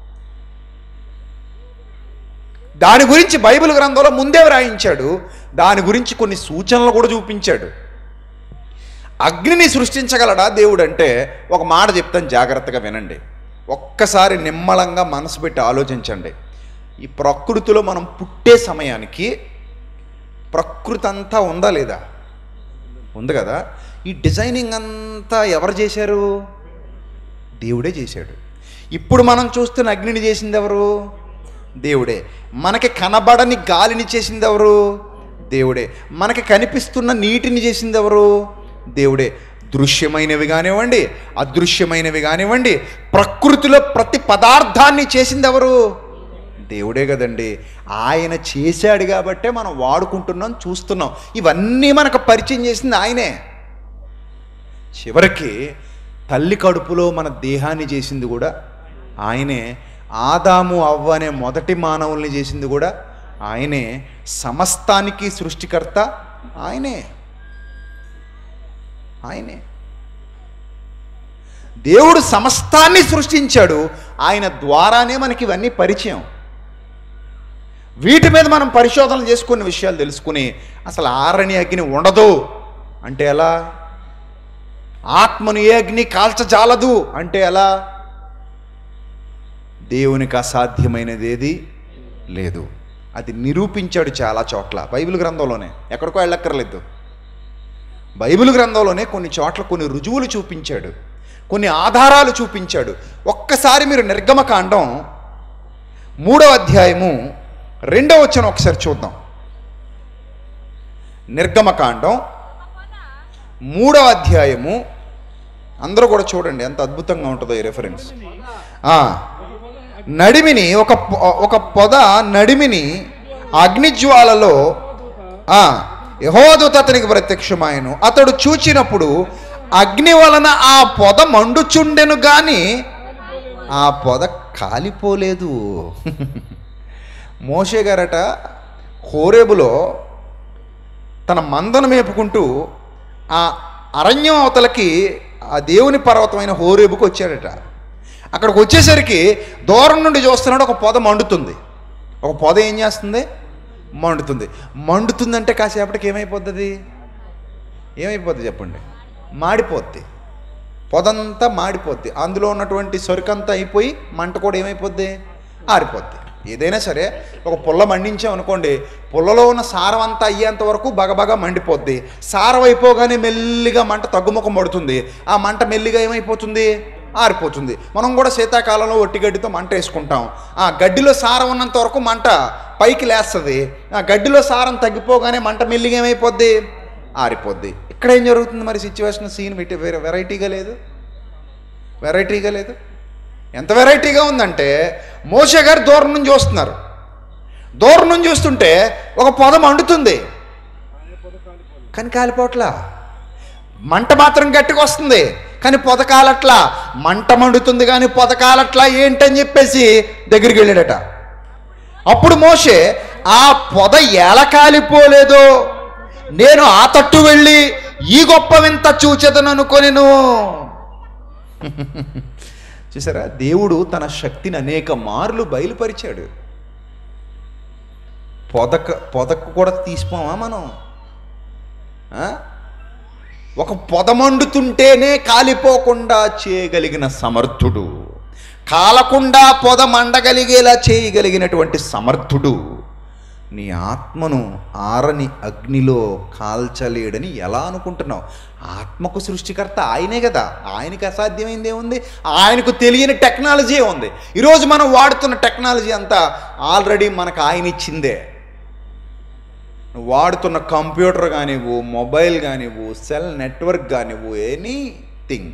దాని గురించి బైబిల్ గ్రంథంలో ముందే వ్రాయించాడు దాని గురించి కొన్ని సూచనలు కూడా చూపించాడు అగ్నిని సృష్టించగలడా దేవుడు అంటే ఒక మాట చెప్తాను జాగ్రత్తగా వినండి ఒక్కసారి నిమ్మలంగా మనసు పెట్టి ఆలోచించండి ఈ ప్రకృతిలో మనం పుట్టే సమయానికి ప్రకృతి అంతా ఉందా లేదా ఉంది కదా ఈ డిజైనింగ్ అంతా ఎవరు చేశారు దేవుడే చేశాడు ఇప్పుడు మనం చూస్తున్న అగ్నిని చేసింది ఎవరు దేవుడే మనకి కనబడని గాలిని చేసింది ఎవరు దేవుడే మనకి కనిపిస్తున్న నీటిని చేసింది ఎవరు దేవుడే దృశ్యమైనవి కానివ్వండి అదృశ్యమైనవి కానివ్వండి ప్రకృతిలో ప్రతి పదార్థాన్ని చేసింది ఎవరు దేవుడే కదండి ఆయన చేశాడు కాబట్టే మనం వాడుకుంటున్నాం చూస్తున్నాం ఇవన్నీ మనకు పరిచయం చేసింది ఆయనే చివరికి తల్లి కడుపులో మన దేహాన్ని చేసింది కూడా ఆయనే ఆదాము అవ్వ అనే మొదటి మానవుల్ని చేసింది కూడా ఆయనే సమస్తానికి సృష్టికర్త ఆయనే ఆయనే దేవుడు సమస్తాన్ని సృష్టించాడు ఆయన ద్వారానే మనకి ఇవన్నీ పరిచయం వీటి మీద మనం పరిశోధనలు చేసుకునే విషయాలు తెలుసుకుని అసలు ఆరని అగ్ని ఉండదు అంటే ఎలా ఆత్మను ఏ అగ్ని కాల్చజాలదు అంటే ఎలా దేవునికి అసాధ్యమైనది ఏది లేదు అది నిరూపించాడు చాలా చోట్ల బైబిల్ గ్రంథంలోనే ఎక్కడికో వెళ్ళక్కర్లేదు బైబిల్ గ్రంథంలోనే కొన్ని చోట్ల కొన్ని రుజువులు చూపించాడు కొన్ని ఆధారాలు చూపించాడు ఒక్కసారి మీరు నిర్గమకాండం మూడవ అధ్యాయము రెండవ వచ్చిన ఒకసారి చూద్దాం నిర్గమకాండం మూడవ అధ్యాయము అందరూ కూడా చూడండి ఎంత అద్భుతంగా ఉంటుందో ఈ రెఫరెన్స్ ఆ, నడిమిని ఒక పొ- ఒక పొద నడిమిని అగ్నిజ్వాలలో ఆ, యెహోవదూత అతనికి ప్రత్యక్షమాయను అతడు చూచినప్పుడు అగ్ని వలన ఆ పొద మండుచుండెను గాని ఆ పొద కాలిపోలేదు మోషే గారట హోరేబులో తన మందను మేపుకుంటూ ఆ అరణ్యం అవతలకి ఆ దేవుని పర్వతమైన హోరేబుకు వచ్చాడట అక్కడికి వచ్చేసరికి దూరం నుండి చూస్తున్నాడు ఒక పొద మండుతుంది ఒక పొద ఏం చేస్తుంది మండుతుంది మండుతుందంటే కాసేపటికి ఏమైపోతుంది ఏమైపోద్ది చెప్పండి మాడిపోద్ది పొదంతా మాడిపోద్ది అందులో ఉన్నటువంటి సరుకంతా అయిపోయి మంట కూడా ఏమైపోద్ది ఆరిపోద్ది ఏదైనా సరే ఒక పుల్ల మండించాం అనుకోండి పుల్లలో ఉన్న సారం అంతా అయ్యేంత వరకు బగబగా మండిపోద్ది సారం అయిపోగానే మెల్లిగా మంట తగ్గుముఖం పడుతుంది ఆ మంట మెల్లిగా ఏమైపోతుంది ఆరిపోతుంది మనం కూడా శీతాకాలంలో ఒట్టి గడ్డితో మంట వేసుకుంటాం ఆ గడ్డిలో సారం ఉన్నంత వరకు మంట పైకి లేస్తుంది ఆ గడ్డిలో సారం తగ్గిపోగానే మంట మెల్లిగా ఏమైపోద్ది ఆరిపోద్ది ఇక్కడ ఏం జరుగుతుంది మరి సిచ్యువేషన్ సీన్ పెట్టి వేరే వెరైటీగా లేదు వెరైటీగా లేదు ఎంత వెరైటీగా ఉందంటే మోషే గారు దూరం నుంచి చూస్తున్నారు దూరం నుంచి చూస్తుంటే ఒక పొద మండుతుంది కానీ కాలిపోట్లా మంట మాత్రం గట్టిగా వస్తుంది కానీ పొద కాలట్లా మంట మండుతుంది కానీ పొద కాలట్లా ఏంటని చెప్పేసి దగ్గరికి వెళ్ళాడట అప్పుడు మోషే ఆ పొద ఎలా కాలిపోలేదో నేను ఆ తట్టు వెళ్ళి ఈ గొప్ప వింత చూచెదను అనుకొనిను చూసారా దేవుడు తన శక్తిని అనేక మార్లు బయలుపరిచాడు పొదక పొదకు కూడా తీసిపోమా మనం ఆ? ఒక పొద మండుతుంటేనే కాలిపోకుండా చేయగలిగిన సమర్థుడు కాలకుండా పొద మండగలిగేలా చేయగలిగినటువంటి సమర్థుడు నీ ఆత్మను ఆరని అగ్నిలో కాల్చలేడని ఎలా అనుకుంటున్నావు ఆత్మకు సృష్టికర్త ఆయనే కదా ఆయనకి అసాధ్యమైంది ఏముంది ఆయనకు తెలియని టెక్నాలజీ ఉంది ఈరోజు మనం వాడుతున్న టెక్నాలజీ అంతా ఆల్రెడీ మనకు ఆయన ఇచ్చిందే నువ్వు వాడుతున్న కంప్యూటర్ కానివ్వు మొబైల్ కానివ్వు సెల్ నెట్వర్క్ కానివ్వు ఎనీథింగ్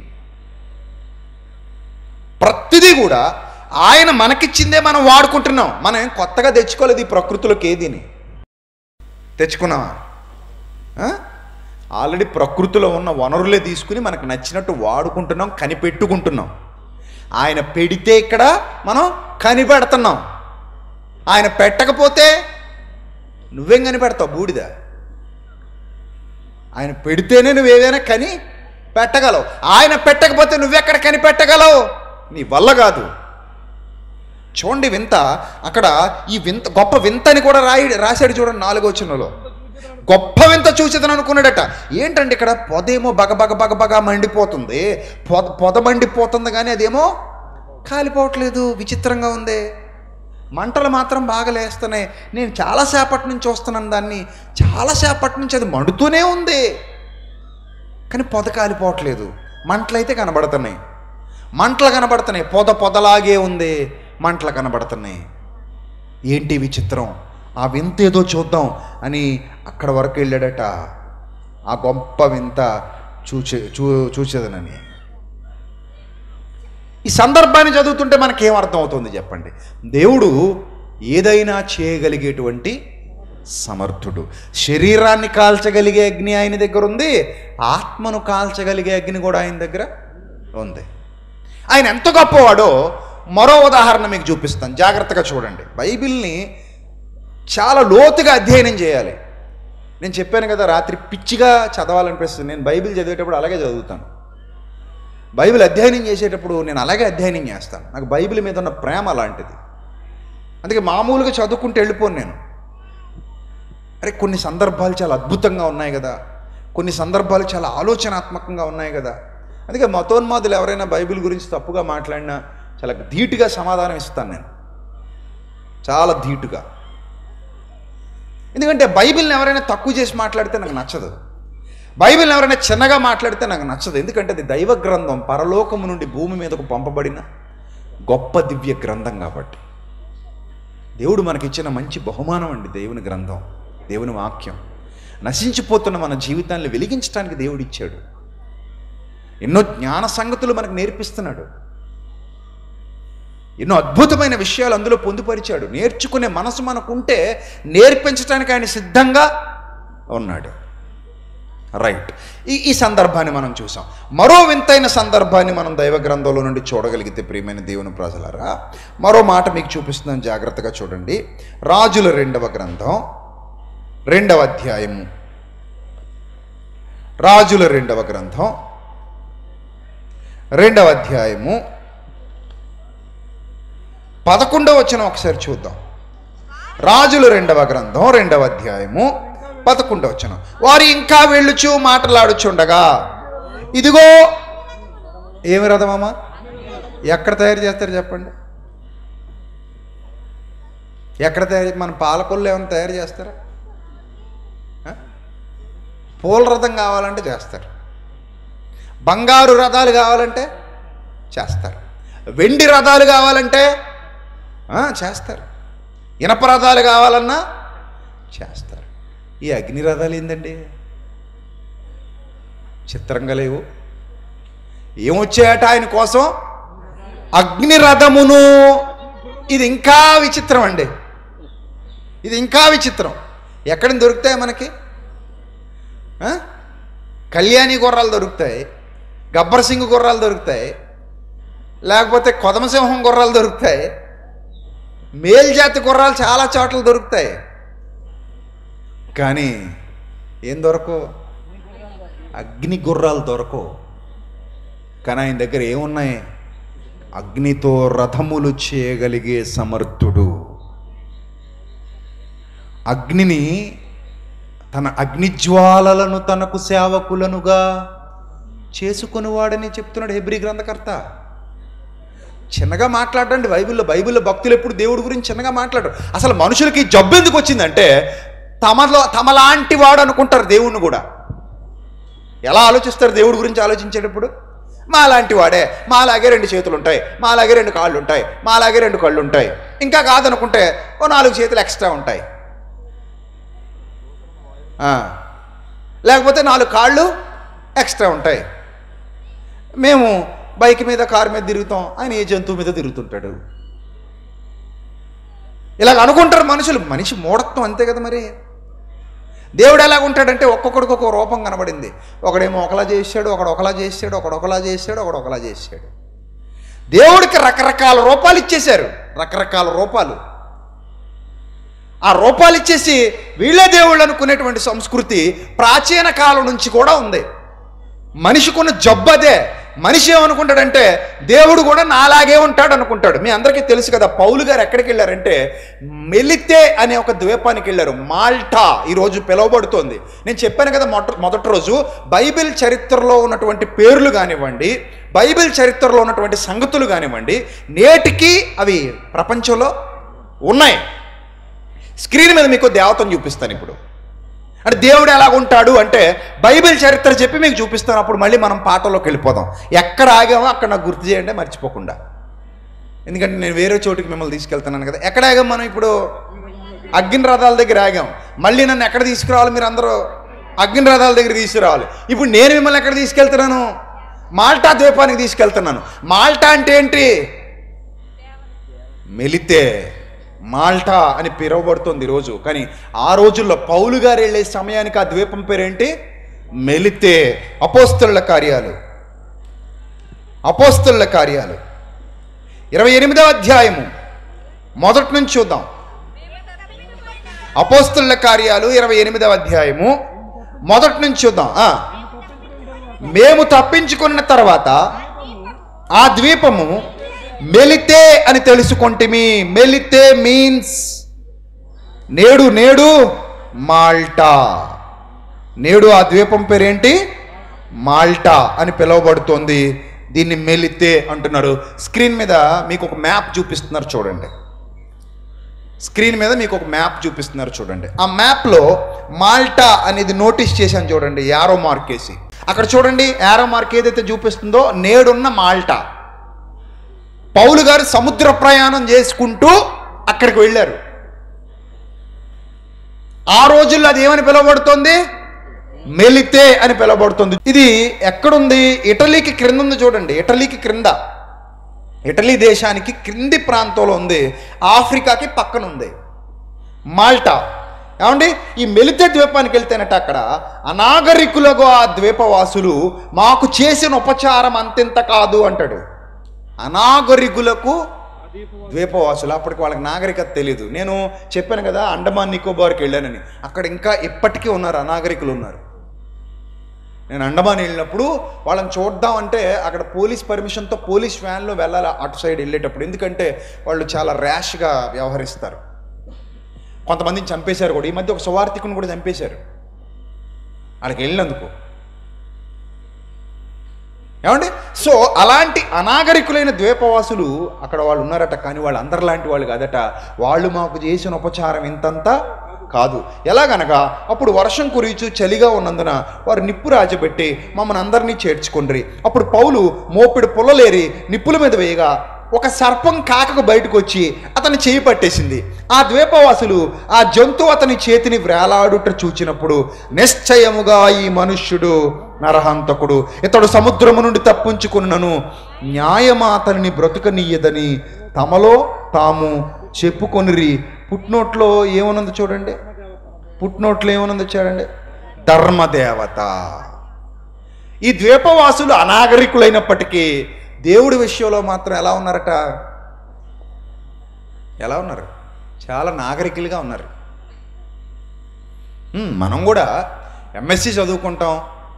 ప్రతిదీ కూడా ఆయన మనకిచ్చిందే మనం వాడుకుంటున్నాం మనం ఏం కొత్తగా తెచ్చుకోలేదు ఈ ప్రకృతిలోకి ఏదిని తెచ్చుకున్నావా ఆ? ఆల్రెడీ ప్రకృతిలో ఉన్న వనరులే తీసుకుని మనకు నచ్చినట్టు వాడుకుంటున్నాం కనిపెట్టుకుంటున్నాం ఆయన పెడితే ఇక్కడ మనం కనిపెడుతున్నాం ఆయన పెట్టకపోతే నువ్వేం కనిపెడతావు బూడిద ఆయన పెడితేనే నువ్వేదైనా కని పెట్టగలవు ఆయన పెట్టకపోతే నువ్వెక్కడ కనిపెట్టగలవు నీ వల్ల కాదు చూడండి వింత అక్కడ ఈ వింత గొప్ప వింతని కూడా రాయి రాశాడు చూడండి నాలుగో చిన్నలో గొప్ప వింత చూసేదని అనుకున్నాడట ఏంటంటే ఇక్కడ పొదేమో బగ బగ బగ బగ మండిపోతుంది పొద పొద మండిపోతుంది కానీ అదేమో కాలిపోవట్లేదు విచిత్రంగా ఉంది మంటలు మాత్రం బాగా లేస్తున్నాయి నేను చాలాసేపటి నుంచి చూస్తున్నాను దాన్ని చాలాసేపటి నుంచి అది మండుతూనే ఉంది కానీ పొద కాలిపోవట్లేదు మంటలైతే కనబడుతున్నాయి మంటలు కనబడుతున్నాయి పొద పొదలాగే ఉంది మంటలు కనబడుతున్నాయి ఏంటి విచిత్రం ఆ వింత ఏదో చూద్దాం అని అక్కడ వరకు వెళ్ళాడట ఆ గొప్ప వింత చూచే చూ చూసేదనని ఈ సందర్భాన్ని చదువుతుంటే మనకేం అర్థం అవుతుంది చెప్పండి దేవుడు ఏదైనా చేయగలిగేటువంటి సమర్థుడు శరీరాన్ని కాల్చగలిగే అగ్ని ఆయన దగ్గర ఉంది ఆత్మను కాల్చగలిగే అగ్ని కూడా ఆయన దగ్గర ఉంది ఆయన ఎంత గొప్పవాడో మరో ఉదాహరణ మీకు చూపిస్తాను జాగ్రత్తగా చూడండి బైబిల్ని చాలా లోతుగా అధ్యయనం చేయాలి నేను చెప్పాను కదా రాత్రి పిచ్చిగా చదవాలనిపిస్తుంది నేను బైబిల్ చదివేటప్పుడు అలాగే చదువుతాను బైబిల్ అధ్యయనం చేసేటప్పుడు నేను అలాగే అధ్యయనం చేస్తాను నాకు బైబిల్ మీద ఉన్న ప్రేమ అలాంటిది అందుకే మామూలుగా చదువుకుంటూ వెళ్ళిపోను నేను అరే కొన్ని సందర్భాలు చాలా అద్భుతంగా ఉన్నాయి కదా కొన్ని సందర్భాలు చాలా ఆలోచనాత్మకంగా ఉన్నాయి కదా అందుకే మతోన్మాదులు ఎవరైనా బైబిల్ గురించి తప్పుగా మాట్లాడినా చాలా ధీటుగా సమాధానం ఇస్తాను నేను చాలా ధీటుగా ఎందుకంటే బైబిల్ని ఎవరైనా తక్కువ చేసి మాట్లాడితే నాకు నచ్చదు బైబిల్ని ఎవరైనా చిన్నగా మాట్లాడితే నాకు నచ్చదు ఎందుకంటే అది దైవ గ్రంథం పరలోకము నుండి భూమి మీదకు పంపబడిన గొప్ప దివ్య గ్రంథం కాబట్టి దేవుడు మనకిచ్చిన మంచి బహుమానం అండి దేవుని గ్రంథం దేవుని వాక్యం నశించిపోతున్న మన జీవితాన్ని వెలిగించడానికి దేవుడు ఇచ్చాడు ఎన్నో జ్ఞాన సంగతులు మనకు నేర్పిస్తున్నాడు ఎన్నో అద్భుతమైన విషయాలు అందులో పొందుపరిచాడు నేర్చుకునే మనసు మనకుంటే నేర్పించడానికి ఆయన సిద్ధంగా ఉన్నాడు రైట్ ఈ ఈ సందర్భాన్ని మనం చూసాం మరో వింతైన సందర్భాన్ని మనం దైవ గ్రంథంలో నుండి చూడగలిగితే ప్రియమైన దేవుని ప్రజలారా మరో మాట మీకు చూపిస్తున్నాను జాగ్రత్తగా చూడండి రాజుల రెండవ గ్రంథం రెండవ అధ్యాయము రాజుల రెండవ గ్రంథం రెండవ అధ్యాయము పదకొండవ వచ్చిన ఒకసారి చూద్దాం రాజుల రెండవ గ్రంథం రెండవ అధ్యాయము పదకొండవ వచ్చిన వారు ఇంకా వెళ్ళుచు మాట్లాడుచుండగా ఇదిగో ఏమి రథమమ్మా ఎక్కడ తయారు చేస్తారు చెప్పండి ఎక్కడ తయారు మన పాలకొల్లు ఏమైనా తయారు చేస్తారా ఆ? పూల రథం కావాలంటే చేస్తారు బంగారు రథాలు కావాలంటే చేస్తారు వెండి రథాలు కావాలంటే ఆ, చేస్తారు ఇనప రథాలు కావాలన్నా చేస్తారు ఈ అగ్ని రథాలు ఏందండి చిత్రంగా లేవు ఏమొచ్చాయట ఆయన కోసం అగ్ని రథమును ఇది ఇంకా విచిత్రం అండి ఇది ఇంకా విచిత్రం ఎక్కడ దొరుకుతాయి మనకి ఆ? కళ్యాణి గుర్రాలు దొరుకుతాయి గబ్బర్ సింగ్ గుర్రాలు దొరుకుతాయి లేకపోతే కొదమసింహం గుర్రాలు దొరుకుతాయి మేల్జాతి గుర్రాలు చాలా చోట్ల దొరుకుతాయి కానీ ఏం దొరకవు అగ్ని గుర్రాలు దొరకవు కానీ ఆయన దగ్గర ఏమున్నాయి అగ్నితో రథములు చేయగలిగే సమర్థుడు అగ్నిని తన అగ్నిజ్వాలలను తనకు సేవకులనుగా చేసుకునివాడని చెప్తున్నాడు హెబ్రి గ్రంథకర్త చిన్నగా మాట్లాడండి బైబిల్లో బైబిల్లో భక్తులు ఎప్పుడు దేవుడి గురించి చిన్నగా మాట్లాడరు అసలు మనుషులకి జబ్బు ఎందుకు వచ్చిందంటే తమలో తమలాంటి వాడు అనుకుంటారు దేవుణ్ణి కూడా ఎలా ఆలోచిస్తారు దేవుడి గురించి ఆలోచించేటప్పుడు మాలాంటి వాడే మాలాగే రెండు చేతులు ఉంటాయి మాలాగే రెండు కాళ్ళు ఉంటాయి మాలాగే రెండు కళ్ళు ఉంటాయి ఇంకా కాదనుకుంటే ఓ నాలుగు చేతులు ఎక్స్ట్రా ఉంటాయి ఆ, లేకపోతే నాలుగు కాళ్ళు ఎక్స్ట్రా ఉంటాయి మేము బైక్ మీద కారు మీద తిరుగుతాం ఆయన ఏ జంతువు మీద తిరుగుతుంటాడు ఇలాగ అనుకుంటారు మనుషులు మనిషి మూఢత్వం అంతే కదా మరి దేవుడు ఎలా ఉంటాడంటే ఒక్కొక్కడికి ఒక్కొక్క రూపం కనబడింది ఒకడేమో ఒకలా చేశాడు ఒకడు ఒకలా చేశాడు ఒకడు ఒకలా చేశాడు ఒకడు ఒకలా చేశాడు దేవుడికి రకరకాల రూపాలు ఇచ్చేశారు రకరకాల రూపాలు ఆ రూపాలు ఇచ్చేసి వీళ్ళే దేవుళ్ళు అనుకునేటువంటి సంస్కృతి ప్రాచీన కాలం నుంచి కూడా ఉంది మనిషికున్న జబ్బు అదే మనిషి ఏమనుకుంటాడంటే దేవుడు కూడా నాలాగే ఉంటాడు అనుకుంటాడు మీ అందరికీ తెలుసు కదా పౌలు గారు ఎక్కడికి వెళ్ళారంటే మెలితే అనే ఒక ద్వీపానికి వెళ్ళారు మాల్టా ఈరోజు పిలువబడుతోంది నేను చెప్పాను కదా మొట మొదటి రోజు బైబిల్ చరిత్రలో ఉన్నటువంటి పేర్లు కానివ్వండి బైబిల్ చరిత్రలో ఉన్నటువంటి సంగతులు కానివ్వండి నేటికి అవి ప్రపంచంలో ఉన్నాయి స్క్రీన్ మీద మీకు దేవతను చూపిస్తాను ఇప్పుడు అంటే దేవుడు ఎలా ఉంటాడు అంటే బైబిల్ చరిత్ర చెప్పి మీకు చూపిస్తాను అప్పుడు మళ్ళీ మనం పాటలోకి వెళ్ళిపోదాం ఎక్కడ ఆగామో అక్కడ నాకు గుర్తు చేయండి మర్చిపోకుండా ఎందుకంటే నేను వేరే చోటికి మిమ్మల్ని తీసుకెళ్తున్నాను కదా ఎక్కడ ఆగాం మనం ఇప్పుడు అగ్ని రథాల దగ్గర ఆగాం మళ్ళీ నన్ను ఎక్కడ తీసుకురావాలి మీరు అందరూ అగ్ని రథాల దగ్గర తీసుకురావాలి ఇప్పుడు నేను మిమ్మల్ని ఎక్కడ తీసుకెళ్తున్నాను మాల్టా ద్వీపానికి తీసుకెళ్తున్నాను మాల్టా అంటే ఏంటి మెలితే మాల్టా అని పిలువబడుతుంది ఈరోజు కానీ ఆ రోజుల్లో పౌలు గారు వెళ్ళే సమయానికి ఆ ద్వీపం పేరేంటి మెలితే అపోస్తల కార్యాలు అపోస్తల కార్యాలు ఇరవై ఎనిమిదవ అధ్యాయము మొదటి నుంచి చూద్దాం అపోస్తల కార్యాలు ఇరవై ఎనిమిదవ అధ్యాయము మొదటి నుంచి చూద్దాం ఆ. మేము తప్పించుకున్న తర్వాత ఆ ద్వీపము మెలితే అని తెలుసుకొంటిమి మెలితే మీన్స్ నేడు నేడు మాల్టా నేడు ఆ ద్వీపం పేరేంటి మాల్టా అని పిలువబడుతోంది దీన్ని మెలితే అంటున్నారు స్క్రీన్ మీద మీకు ఒక మ్యాప్ చూపిస్తున్నారు చూడండి స్క్రీన్ మీద మీకు ఒక మ్యాప్ చూపిస్తున్నారు చూడండి ఆ మ్యాప్లో మాల్టా అనేది నోటీస్ చేశాను చూడండి యారో మార్క్ వేసి అక్కడ చూడండి యారో మార్క్ ఏదైతే చూపిస్తుందో నేడున్న మాల్టా పౌలు గారు సముద్ర ప్రయాణం చేసుకుంటూ అక్కడికి వెళ్ళారు ఆ రోజుల్లో అది ఏమని పిలువబడుతోంది మెలితే అని పిలువబడుతుంది ఇది ఎక్కడుంది ఇటలీకి క్రింద ఉంది చూడండి ఇటలీకి క్రింద ఇటలీ దేశానికి క్రింది ప్రాంతంలో ఉంది ఆఫ్రికాకి పక్కన ఉంది మాల్టా ఏమండి ఈ మెలితే ద్వీపానికి వెళ్తేనట అక్కడ అనాగరికులకు ఆ ద్వీపవాసులు మాకు చేసిన ఉపచారం అంతింత కాదు అంటాడు అనాగరికులకు ద్వీపవాసులు అప్పటికి వాళ్ళకి నాగరికత తెలియదు నేను చెప్పాను కదా అండమాన్ నికోబార్కి వెళ్ళానని అక్కడ ఇంకా ఇప్పటికీ ఉన్నారు అనాగరికులు ఉన్నారు నేను అండమాన్ వెళ్ళినప్పుడు వాళ్ళని చూద్దాం అంటే అక్కడ పోలీస్ పర్మిషన్తో పోలీస్ వ్యాన్లో వెళ్ళాలి అటు సైడ్ వెళ్ళేటప్పుడు ఎందుకంటే వాళ్ళు చాలా ర్యాష్గా వ్యవహరిస్తారు కొంతమందిని చంపేశారు కూడా ఈ మధ్య ఒక సువార్థికుని కూడా చంపేశారు అక్కడికి వెళ్ళినందుకు ఏమండి సో అలాంటి అనాగరికులైన ద్వీపవాసులు అక్కడ వాళ్ళు ఉన్నారట కానీ వాళ్ళు అందరిలాంటి వాళ్ళు కాదట వాళ్ళు మాకు చేసిన ఉపచారం ఇంతంతా కాదు ఎలాగనగా అప్పుడు వర్షం కురిచు చలిగా ఉన్నందున వారు నిప్పు రాజబెట్టి మమ్మల్ని అందరినీ చేర్చుకుండ్రి అప్పుడు పౌలు మోపిడి పుల్లలేరి నిప్పుల మీద వేయగా ఒక సర్పం కాకకు బయటకు వచ్చి అతని చేయి పట్టేసింది ఆ ద్వీపవాసులు ఆ జంతువు అతని చేతిని వ్రేలాడుట చూచినప్పుడు నిశ్చయముగా ఈ మనుష్యుడు నరహంతకుడు ఇతడు సముద్రము నుండి తప్పించుకున్నను న్యాయమా అతనిని బ్రతుకనీయదని తమలో తాము చెప్పుకొనిరి పుట్నోట్లో ఏమనుంది చూడండి పుట్నోట్లో ఏమనుంది చూడండి ధర్మదేవత ఈ ద్వీపవాసులు అనాగరికులైనప్పటికీ దేవుడి విషయంలో మాత్రం ఎలా ఉన్నారట ఎలా ఉన్నారు చాలా నాగరికులుగా ఉన్నారు ఉమ్, మనం కూడా ఎంఎస్సి చదువుకుంటాం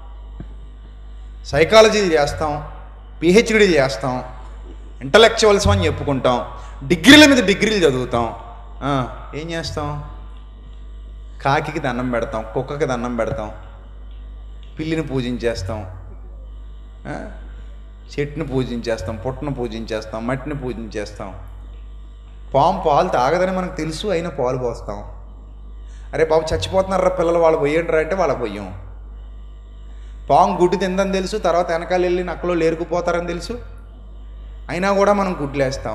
సైకాలజీ చేస్తాం పిహెచ్డి చేస్తాం ఇంటలెక్చువల్స్ అని చెప్పుకుంటాం డిగ్రీల మీద డిగ్రీలు చదువుతాం ఆ, ఏం చేస్తాం కాకికి దండం పెడతాం కుక్కకి దండం పెడతాం పిల్లిని పూజించేస్తాం ఆ, చెట్టుని పూజించేస్తాం పుట్టను పూజించేస్తాం మట్టిని పూజించేస్తాం పాము పాలు తాగదని మనకు తెలుసు అయినా పాలు పోస్తాం అరే బాబు చచ్చిపోతున్నారా పిల్లలు వాళ్ళు పోయండి అంటే వాళ్ళకి పోయాం పాము గుడ్డు తిందని తెలుసు తర్వాత వెనకాల వెళ్ళి నక్కలో లేరుకుపోతారని తెలుసు అయినా కూడా మనం గుడ్లేస్తాం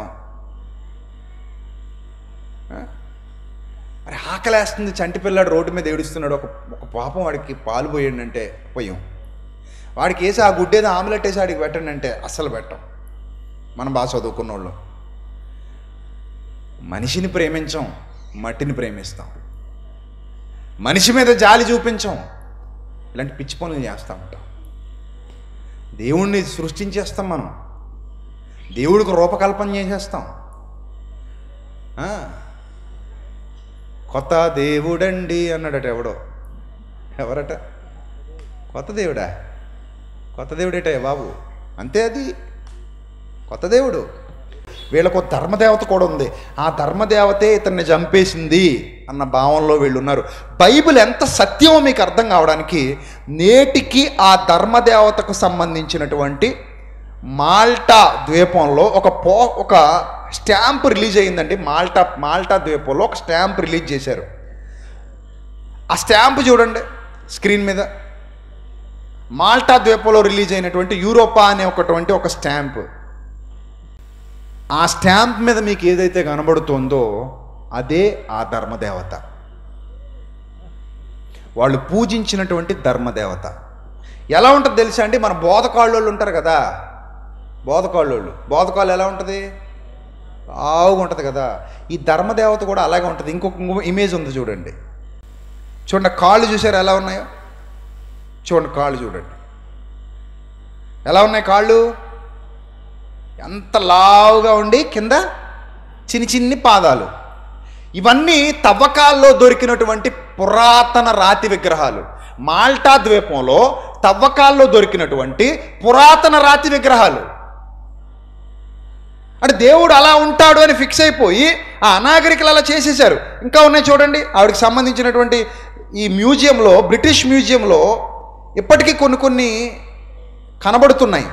ఆ? అరే ఆకలేస్తుంది చంటి పిల్లాడు రోడ్డు మీద ఏడుస్తున్నాడు ఒక ఒక పాపం వాడికి పాలు పోయండి అంటే పోయాం వాడికి వేసి ఆ గుడ్డేదో ఆమ్లెట్ వేసి వాడికి పెట్టండి అంటే అస్సలు పెట్టం మనం బాగా చదువుకున్న వాళ్ళు మనిషిని ప్రేమించం మట్టిని ప్రేమిస్తాం మనిషి మీద జాలి చూపించం ఇలాంటి పిచ్చి పనులు చేస్తూ ఉంటాం దేవుణ్ణి సృష్టించేస్తాం మనం దేవుడికి రూపకల్పన చేసేస్తాం ఆ, కొత్త దేవుడండి అన్నాడట ఎవడో ఎవరట కొత్త దేవుడా కొత్త దేవుడేట బాబు అంతే అది కొత్త దేవుడు వీళ్ళకు ఒక ధర్మదేవత కూడా ఉంది ఆ ధర్మదేవతే ఇతన్ని చంపేసింది అన్న భావంలో వీళ్ళు ఉన్నారు బైబిల్ ఎంత సత్యమో మీకు అర్థం కావడానికి నేటికి ఆ ధర్మదేవతకు సంబంధించినటువంటి మాల్టా ద్వీపంలో ఒక పో ఒక స్టాంప్ రిలీజ్ అయిందండి మాల్టా మాల్టా ద్వీపంలో ఒక స్టాంప్ రిలీజ్ చేశారు ఆ స్టాంప్ చూడండి స్క్రీన్ మీద మాల్టా ద్వీపంలో రిలీజ్ అయినటువంటి యూరోపా అనే ఒకటువంటి ఒక స్టాంప్ ఆ స్టాంప్ మీద మీకు ఏదైతే కనబడుతుందో అదే ఆ ధర్మదేవత వాళ్ళు పూజించినటువంటి ధర్మదేవత ఎలా ఉంటుంది తెలుసా అండి మన బోధకాళ్ళోళ్ళు ఉంటారు కదా బోధకాళ్ళోళ్ళు బోధకాళ్ళు ఎలా ఉంటుంది బాగా ఉంటుంది కదా ఈ ధర్మదేవత కూడా అలాగే ఉంటుంది ఇంకొక ఇంకో ఇమేజ్ ఉంది చూడండి చూడండి కాళ్ళు చూసారు ఎలా ఉన్నాయో చూడండి కాళ్ళు చూడండి ఎలా ఉన్నాయి కాళ్ళు ఎంత లావుగా ఉండి కింద చిన్ని చిన్ని పాదాలు ఇవన్నీ తవ్వకాల్లో దొరికినటువంటి పురాతన రాతి విగ్రహాలు మాల్టా ద్వీపంలో తవ్వకాల్లో దొరికినటువంటి పురాతన రాతి విగ్రహాలు అంటే దేవుడు అలా ఉంటాడు అని ఫిక్స్ అయిపోయి ఆ అనాగరికలు అలా చేసేశారు ఇంకా ఉన్నాయి చూడండి ఆవిడకి సంబంధించినటువంటి ఈ మ్యూజియంలో బ్రిటిష్ మ్యూజియంలో ఇప్పటికీ కొన్ని కొన్ని కనబడుతున్నాయి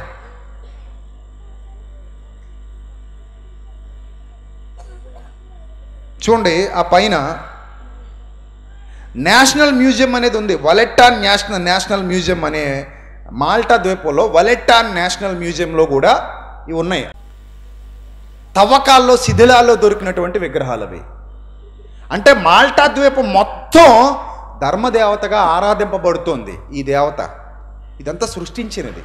చూడండి ఆ పైన నేషనల్ మ్యూజియం అనేది ఉంది వలెట్టాన్ నేషనల్ నేషనల్ మ్యూజియం అనే మాల్టా ద్వీపంలో వలెట్టాన్ నేషనల్ మ్యూజియంలో కూడా ఇవి ఉన్నాయి తవ్వకాల్లో శిథిలాల్లో దొరికినటువంటి విగ్రహాలు అవి అంటే మాల్టా ద్వీపం మొత్తం ధర్మదేవతగా ఆరాధింపబడుతోంది ఈ దేవత ఇదంతా సృష్టించినది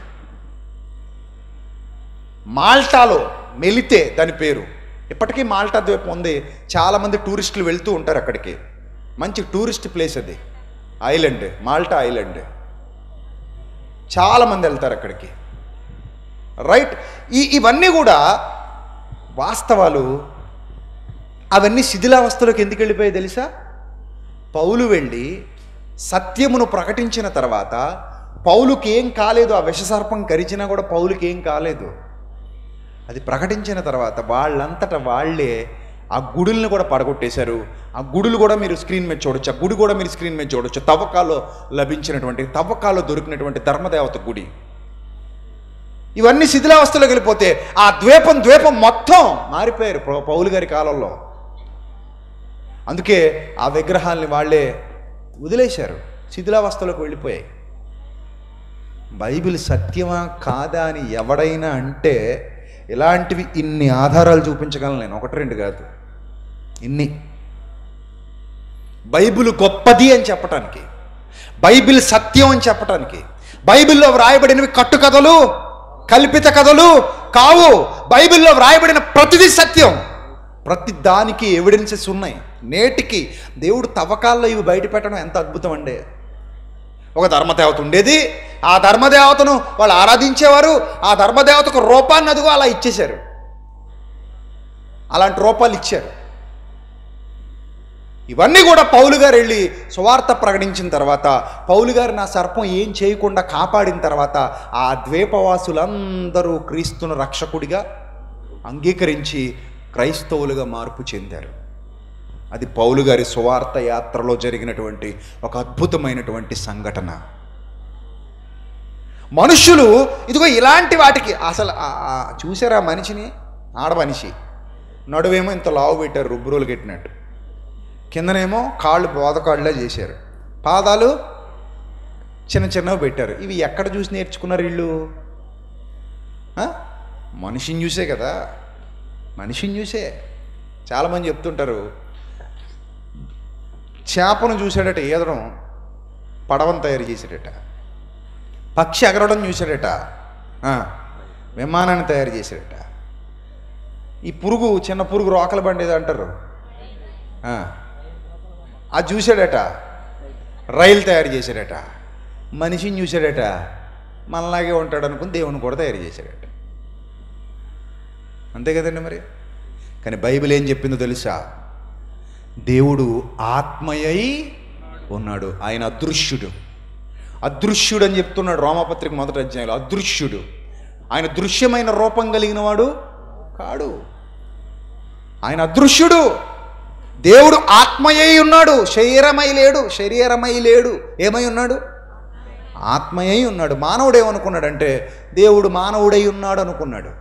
మాల్టాలో మెలితే దాని పేరు ఇప్పటికీ మాల్టా ద్వీపం ఉంది చాలామంది టూరిస్టులు వెళ్తూ ఉంటారు అక్కడికి మంచి టూరిస్ట్ ప్లేస్ అది ఐలాండ్ మాల్టా ఐలాండ్ చాలామంది వెళ్తారు అక్కడికి రైట్ ఈ ఇవన్నీ కూడా వాస్తవాలు అవన్నీ శిథిలావస్థలోకి ఎందుకు వెళ్ళిపోయాయి తెలుసా పౌలు వెళ్ళి సత్యమును ప్రకటించిన తర్వాత పౌలుకి ఏం కాలేదు ఆ విషసర్పం కరిచినా కూడా పౌలుకి ఏం కాలేదు అది ప్రకటించిన తర్వాత వాళ్ళంతటా వాళ్ళే ఆ గుడుల్ని కూడా పడగొట్టేశారు ఆ గుడులు కూడా మీరు స్క్రీన్ మీద చూడొచ్చు ఆ గుడి కూడా మీరు స్క్రీన్ మీద చూడొచ్చు తవ్వకాల్లో లభించినటువంటి తవ్వకాల్లో దొరికినటువంటి ధర్మదేవత గుడి ఇవన్నీ శిథిలావస్థలోకి వెళ్ళిపోతే ఆ ద్వీపం ద్వీపం మొత్తం మారిపోయారు పౌ- పౌలు గారి కాలంలో అందుకే ఆ విగ్రహాల్ని వాళ్ళే వదిలేశారు శిథిలావస్థలోకి వెళ్ళిపోయాయి బైబిల్ సత్యమా కాదా అని ఎవడైనా అంటే ఇలాంటివి ఇన్ని ఆధారాలు చూపించగలను నేను ఒకటి రెండు కాదు ఇన్ని బైబిల్ గొప్పది అని చెప్పటానికి బైబిల్ సత్యం అని చెప్పటానికి బైబిల్లో వ్రాయబడినవి కట్టుకథలు కల్పిత కథలు కావు బైబిల్లో వ్రాయబడిన ప్రతిదీ సత్యం ప్రతి దానికి ఎవిడెన్సెస్ ఉన్నాయి నేటికి దేవుడు తవ్వకాల్లో ఇవి బయట పెట్టడం ఎంత అద్భుతం అండి ఒక ధర్మదేవత ఉండేది ఆ ధర్మదేవతను వాళ్ళు ఆరాధించేవారు ఆ ధర్మదేవతకు రూపాన్ని అదుగో అలా ఇచ్చేశారు అలాంటి రూపాలు ఇచ్చారు ఇవన్నీ కూడా పౌలు గారు వెళ్ళి సువార్త ప్రకటించిన తర్వాత పౌలు గారు నా సర్పం ఏం చేయకుండా కాపాడిన తర్వాత ఆ ద్వీపవాసులందరూ క్రీస్తును రక్షకుడిగా అంగీకరించి క్రైస్తవులుగా మార్పు చెందారు అది పౌలు గారి సువార్త యాత్రలో జరిగినటువంటి ఒక అద్భుతమైనటువంటి సంఘటన మనుషులు ఇదిగో ఇలాంటి వాటికి అసలు ఆ- ఆ చూసారా మనిషిని ఆడ మనిషి నడువేమో ఇంత లావు పెట్టారు రుబ్బురోలు కట్టినట్టు కిందనేమో కాళ్ళు బోధకాళ్ళలా చేశారు పాదాలు చిన్న చిన్నవి పెట్టారు ఇవి ఎక్కడ చూసి నేర్చుకున్నారు వీళ్ళు ఆ? మనిషిని చూసే కదా మనిషిని చూసే చాలామంది చెప్తుంటారు చేపను చూశాడట ఈదడం పడవను తయారు చేశాడట పక్షి ఎగరడం చూశాడట ఆ, విమానాన్ని తయారు చేశాడట ఈ పురుగు చిన్న పురుగు రోకల బండి ఏదో అంటారు ఆ, అది చూశాడట రైలు తయారు చేశాడట మనిషిని చూశాడట మనలాగే ఉంటాడు అనుకుని దేవుని కూడా తయారు చేశాడట అంతే కదండి మరి కానీ బైబిల్ ఏం చెప్పిందో తెలుసా దేవుడు ఆత్మయై ఉన్నాడు ఆయన అదృశ్యుడు అదృశ్యుడు అని చెప్తున్నాడు రోమపత్రిక మొదటి అధ్యాయంలో అదృశ్యుడు ఆయన దృశ్యమైన రూపం కలిగిన వాడు కాడు ఆయన అదృశ్యుడు దేవుడు ఆత్మయై ఉన్నాడు శరీరమై లేడు శరీరమై లేడు ఏమై ఉన్నాడు ఆత్మయై ఉన్నాడు మానవుడు ఏమనుకున్నాడంటే దేవుడు మానవుడై ఉన్నాడు అనుకున్నాడు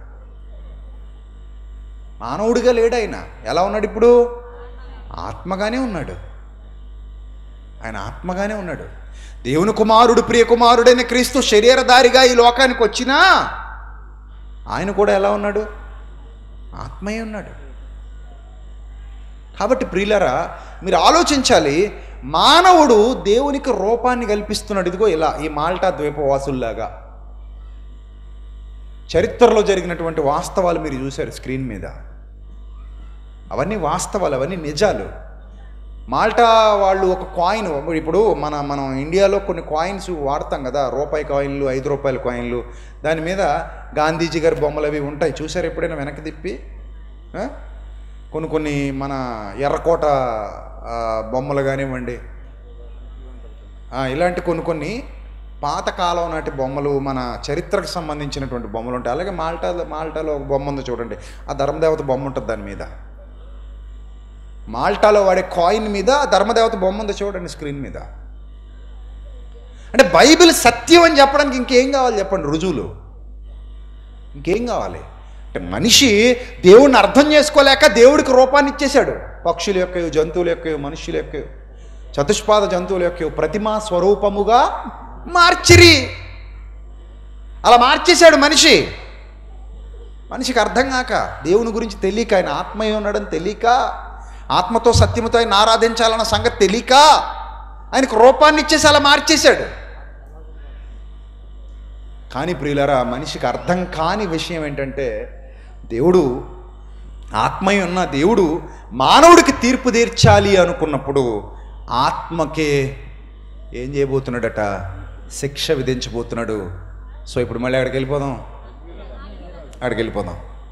మానవుడిగా లేడు ఆయన ఎలా ఉన్నాడు ఇప్పుడు ఆత్మగానే ఉన్నాడు ఆయన ఆత్మగానే ఉన్నాడు దేవుని కుమారుడు ప్రియ కుమారుడైన క్రీస్తు శరీరధారిగా ఈ లోకానికి వచ్చినా ఆయన కూడా ఎలా ఉన్నాడు ఆత్మయే ఉన్నాడు కాబట్టి ప్రియులరా మీరు ఆలోచించాలి మానవుడు దేవునికి రూపాన్ని కల్పిస్తున్నాడు ఇదిగో ఇలా ఈ మాల్టా ద్వీపవాసుల్లాగా చరిత్రలో జరిగినటువంటి వాస్తవాలు మీరు చూశారు స్క్రీన్ మీద అవన్నీ వాస్తవాలు అవన్నీ నిజాలు మాల్టా వాళ్ళు ఒక కాయిన్ ఇప్పుడు మన మనం ఇండియాలో కొన్ని కాయిన్స్ వాడతాం కదా రూపాయి కాయిన్లు ఐదు రూపాయల కాయిన్లు దాని మీద గాంధీజీ గారి బొమ్మలు అవి ఉంటాయి చూసారు ఎప్పుడైనా వెనక్కి తిప్పి ఆ? కొన్ని కొన్ని మన ఎర్రకోట ఆ, బొమ్మలు కానివ్వండి ఆ, ఇలాంటి కొన్ని కొన్ని పాతకాలం నాటి బొమ్మలు మన చరిత్రకు సంబంధించినటువంటి బొమ్మలు ఉంటాయి అలాగే మాల్టా మాల్టాలో ఒక బొమ్మ ఉంది చూడండి ఆ ధర్మదేవత బొమ్మ ఉంటుంది దాని మీద మాల్టాలో వాడే కాయిన్ మీద ఆ ధర్మదేవత బొమ్మ ఉంది చూడండి స్క్రీన్ మీద అంటే బైబిల్ సత్యం అని చెప్పడానికి ఇంకేం కావాలి చెప్పండి రుజువులు ఇంకేం కావాలి అంటే మనిషి దేవుణ్ణి అర్థం చేసుకోలేక దేవుడికి రూపాన్ని ఇచ్చేశాడు పక్షుల యొక్క జంతువుల యొక్క మనుషుల యొక్క చతుష్పాద జంతువుల యొక్క ప్రతిమా స్వరూపముగా మార్చిరి అలా మార్చేశాడు మనిషి మనిషికి అర్థం కాక దేవుని గురించి తెలియక ఆయన ఆత్మయ్య ఉన్నాడని తెలియక ఆత్మతో సత్యముతో ఆయన ఆరాధించాలన్న సంగతి తెలియక ఆయనకు రూపాన్ని ఇచ్చేసి అలా మార్చేశాడు కానీ ప్రియులరా మనిషికి అర్థం కాని విషయం ఏంటంటే దేవుడు ఆత్మయ్య ఉన్న దేవుడు మానవుడికి తీర్పు తీర్చాలి అనుకున్నప్పుడు ఆత్మకే ఏం చేయబోతున్నాడట శిక్ష విధించబోతున్నాడు సో ఇప్పుడు మళ్ళీ అక్కడికి వెళ్ళిపోదాం అక్కడికి వెళ్ళిపోదాం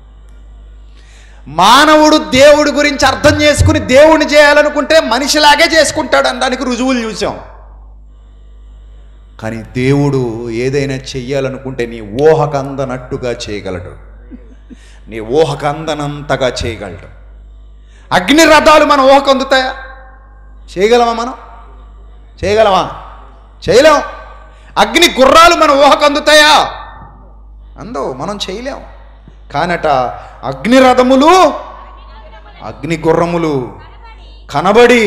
మానవుడు దేవుడి గురించి అర్థం చేసుకుని దేవుణ్ణి చేయాలనుకుంటే మనిషిలాగే చేసుకుంటాడు అనడానికి రుజువులు చూసాం కానీ దేవుడు ఏదైనా చెయ్యాలనుకుంటే నీ ఊహకందనట్టుగా చేయగలడు నీ ఊహకందనంతగా చేయగలడు అగ్ని రథాలు మన ఊహకు అందుతాయా చేయగలమా మనం చేయగలమా చేయలేం అగ్ని గుర్రాలు మన ఊహకు అందుతాయా అందవు మనం చేయలేం కానట అగ్ని రథములు అగ్ని గుర్రములు కనబడి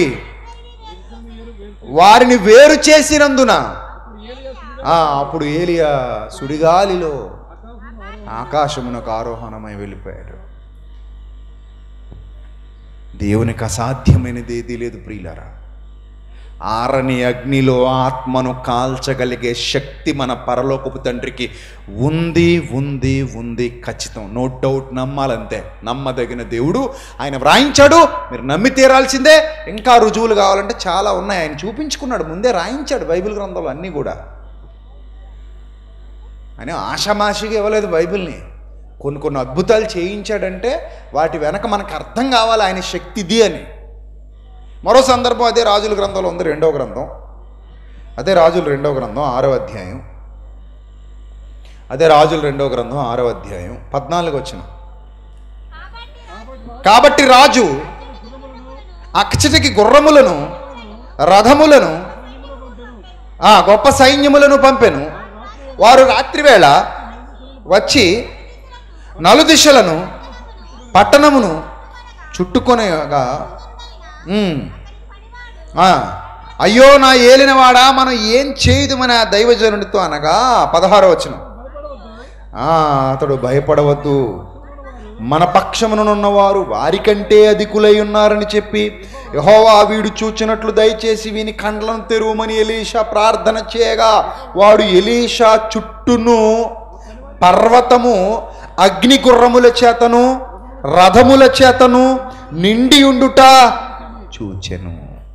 వారిని వేరు చేసినందున ఆ, అప్పుడు ఏలియా సుడిగాలిలో ఆకాశమునకు ఆరోహణమై వెళ్ళిపోయాడు దేవునికి అసాధ్యమైనది ఏదీ లేదు ప్రియులరా ఆరని అగ్నిలో ఆత్మను కాల్చగలిగే శక్తి మన పరలోకపు తండ్రికి ఉంది ఉంది ఉంది ఖచ్చితం నో డౌట్ నమ్మాలంతే నమ్మదగిన దేవుడు ఆయన వ్రాయించాడు మీరు నమ్మి తీరాల్సిందే ఇంకా రుజువులు కావాలంటే చాలా ఉన్నాయి ఆయన చూపించుకున్నాడు ముందే రాయించాడు బైబిల్ గ్రంథంలో అన్నీ కూడా అని ఆషామాషిగా ఇవ్వలేదు బైబిల్ని కొన్ని కొన్ని అద్భుతాలు చేయించాడంటే వాటి వెనక మనకు అర్థం కావాలి ఆయన శక్తి ఇది అని మరో సందర్భం అదే రాజుల గ్రంథంలో ఉంది రెండో గ్రంథం అదే రాజుల రెండో గ్రంథం ఆరో అధ్యాయం అదే రాజుల రెండో గ్రంథం ఆరో అధ్యాయం పద్నాలుగు వచ్చిన కాబట్టి రాజు అక్షటికి గుర్రములను రథములను ఆ గొప్ప సైన్యములను పంపెను వారు రాత్రివేళ వచ్చి నలుదిశలను పట్టణమును చుట్టుకొనగా ఉమ్, ఆ, అయ్యో నా ఏలినవాడా మనం ఏం చేయదు మన దైవజనుడితో అనగా పదహారో వచ్చిన అతడు భయపడవద్దు మన పక్షమునున్నవారు వారికంటే అధికులై ఉన్నారని చెప్పి యహోవా వీడు చూచినట్లు దయచేసి వీని కండ్లను తెరువమని ఎలీషా ప్రార్థన చేయగా వాడు ఎలీషా చుట్టూను పర్వతము అగ్ని గుర్రముల చేతను రథముల చేతను నిండి ఉండుట చూచెను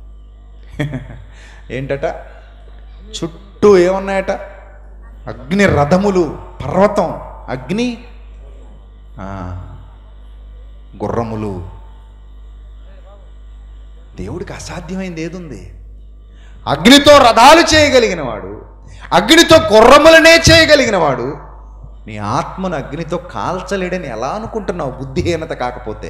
ఏంటట చుట్టూ ఏమున్నాయట అగ్ని రథములు పర్వతం అగ్ని ఆ, గుర్రములు దేవుడికి అసాధ్యమైంది ఏదుంది అగ్నితో రథాలు చేయగలిగిన వాడు అగ్నితో గుర్రములనే చేయగలిగిన వాడు నీ ఆత్మను అగ్నితో కాల్చలేడని ఎలా అనుకుంటున్నావు బుద్ధిహీనత కాకపోతే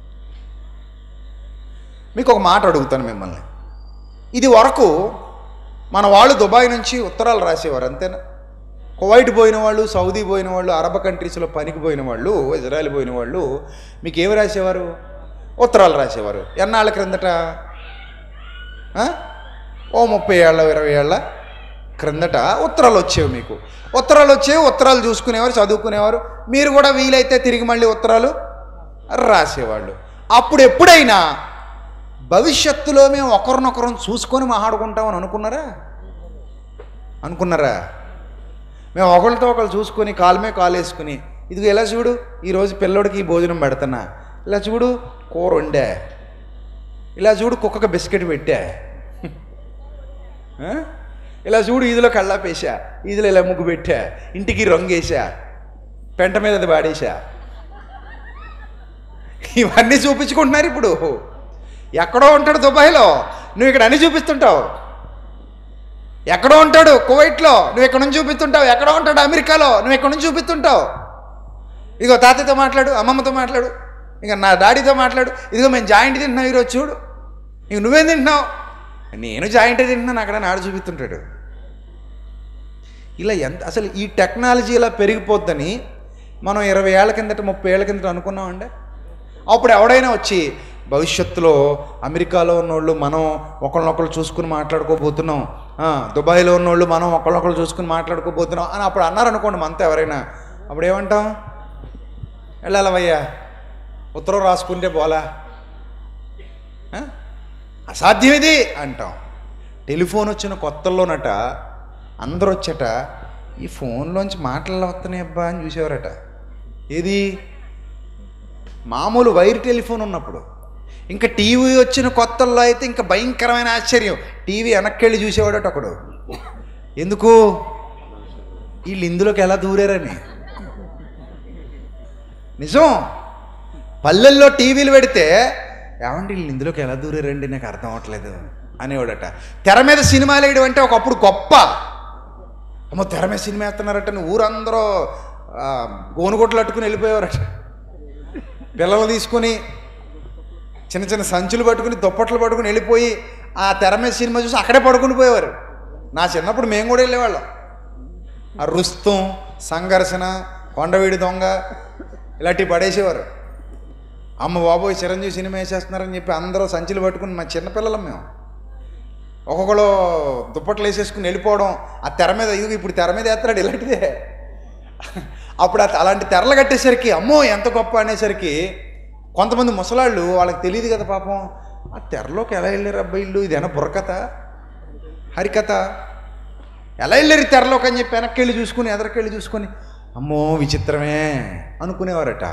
మీకు ఒక మాట అడుగుతాను మిమ్మల్ని ఇది వరకు మన వాళ్ళు దుబాయ్ నుంచి ఉత్తరాలు రాసేవారు అంతేనా కువైట్ పోయిన వాళ్ళు సౌదీ పోయిన వాళ్ళు అరబ్ కంట్రీస్లో పనికి పోయిన వాళ్ళు ఇజ్రాయెల్ పోయిన వాళ్ళు మీకు ఏమి రాసేవారు ఉత్తరాలు రాసేవారు ఎన్నాళ్ళ క్రిందట ఆ? ఓ ముప్పై ఏళ్ళ ఇరవై ఏళ్ళ క్రిందట ఉత్తరాలు వచ్చేవి మీకు ఉత్తరాలు వచ్చేవి ఉత్తరాలు చూసుకునేవారు చదువుకునేవారు మీరు కూడా వీలైతే తిరిగి మళ్ళీ ఉత్తరాలు రాసేవాళ్ళు అప్పుడు ఎప్పుడైనా భవిష్యత్తులో మేము ఒకరినొకరం చూసుకొని మాట్లాడుకుంటామని అనుకున్నారా అనుకున్నారా మేము ఒకరితో ఒకరు చూసుకొని కాలుమే కాలు వేసుకుని ఇదిగో ఇలా చూడు ఈరోజు పిల్లోడికి ఈ భోజనం పెడుతున్నా ఇలా చూడు కూర వండా ఇలా చూడు కుక్కకు బిస్కెట్ పెట్టా ఆ? ఇలా చూడు ఈదిలో కళ్ళాపేసా ఈదిలో ఇలా ముగ్గు పెట్టా ఇంటికి రంగేసా పెంట మీద అది వాడేసా ఇవన్నీ చూపించుకుంటున్నారు ఇప్పుడు ఎక్కడో ఉంటాడు దుబాయ్లో నువ్వు ఇక్కడ అన్ని చూపిస్తుంటావు ఎక్కడో ఉంటాడు కువైట్లో నువ్వు ఇక్కడ నుంచి చూపిస్తుంటావు ఎక్కడో ఉంటాడు అమెరికాలో నువ్వు ఇక్కడ నుంచి చూపిస్తుంటావు ఇదిగో తాతయ్యతో మాట్లాడు అమ్మమ్మతో మాట్లాడు ఇక నా డాడీతో మాట్లాడు ఇదిగో మేము జాయింట్ తింటున్నాం ఈరోజు చూడు ఇక నువ్వేం తింటున్నావు నేను జాయింట్ తింటున్నాను అక్కడ నాడు చూపిస్తుంటాడు ఇలా ఎంత అసలు ఈ టెక్నాలజీ ఇలా పెరిగిపోద్దని మనం ఇరవై ఏళ్ళ కిందట ముప్పై ఏళ్ళ కిందట అనుకున్నామండి అప్పుడు ఎవడైనా వచ్చి భవిష్యత్తులో అమెరికాలో ఉన్నోళ్ళు మనం ఒకళ్ళనొకళ్ళు చూసుకుని మాట్లాడుకోబోతున్నాం ఆ, దుబాయ్లో ఉన్నోళ్ళు మనం ఒకళ్ళనొకళ్ళు చూసుకుని మాట్లాడుకోబోతున్నాం అని అప్పుడు అన్నారనుకోండి మనతో ఎవరైనా అప్పుడు ఏమంటాం వెళ్ళాలవయ్యా ఉత్తరం రాసుకుంటే పోలా ఆ? అసాధ్యం ఇది అంటాం టెలిఫోన్ వచ్చిన కొత్తల్లోనట అందరూ వచ్చట ఈ ఫోన్లోంచి మాటలు వస్తున్నాయి అబ్బా అని చూసేవారట ఏది మామూలు వైర్ టెలిఫోన్ ఉన్నప్పుడు ఇంకా టీవీ వచ్చిన కొత్తల్లో అయితే ఇంకా భయంకరమైన ఆశ్చర్యం టీవీ వెనక్కెళ్ళి చూసేవాడట ఒకడు ఎందుకు వీళ్ళు ఇందులోకి ఎలా దూరారని నిజం పల్లెల్లో టీవీలు పెడితే ఏమండి వీళ్ళు ఇందులోకి ఎలా దూరారండి నాకు అర్థం అవ్వట్లేదు అనేవాడట తెర మీద సినిమాలు వేయడం అంటే ఒకప్పుడు గొప్ప అమ్మో తెర మీద సినిమా వేస్తున్నారట అని ఊరందరూ ఆ, గోనుగొట్లు అట్టుకుని వెళ్ళిపోయేవారట పిల్లలు తీసుకుని చిన్న చిన్న సంచులు పట్టుకుని దుప్పట్లు పట్టుకుని వెళ్ళిపోయి ఆ తెర మీద సినిమా చూసి అక్కడే పడుకుని పోయేవారు నా చిన్నప్పుడు మేము కూడా వెళ్ళేవాళ్ళం ఆ రుస్తం సంఘర్షణ కొండవీడి దొంగ ఇలాంటివి పడేసేవారు అమ్మ బాబోయ్ చిరంజీవి సినిమా వేసేస్తున్నారని చెప్పి అందరూ సంచులు పట్టుకుని మా చిన్నపిల్లలం మేము ఒక్కొక్కడు దుప్పట్లు వేసేసుకుని వెళ్ళిపోవడం ఆ తెర మీద ఇది ఇప్పుడు తెర మీద వేస్తున్నాడు ఇలాంటిదే అప్పుడు ఆ- అలాంటి తెరలు కట్టేసరికి అమ్మో ఎంత గొప్ప అనేసరికి కొంతమంది ముసలాళ్ళు వాళ్ళకి తెలియదు కదా పాపం ఆ తెరలోకి ఎలా వెళ్ళారు అబ్బాయిళ్ళు ఇదేనా బుర్రకథ హరికథ ఎలా వెళ్ళారు ఈ తెరలోకి అని చెప్పి వెనక్కి వెళ్ళి చూసుకుని ఎదరికెళ్ళి చూసుకొని అమ్మో విచిత్రమే అనుకునేవారట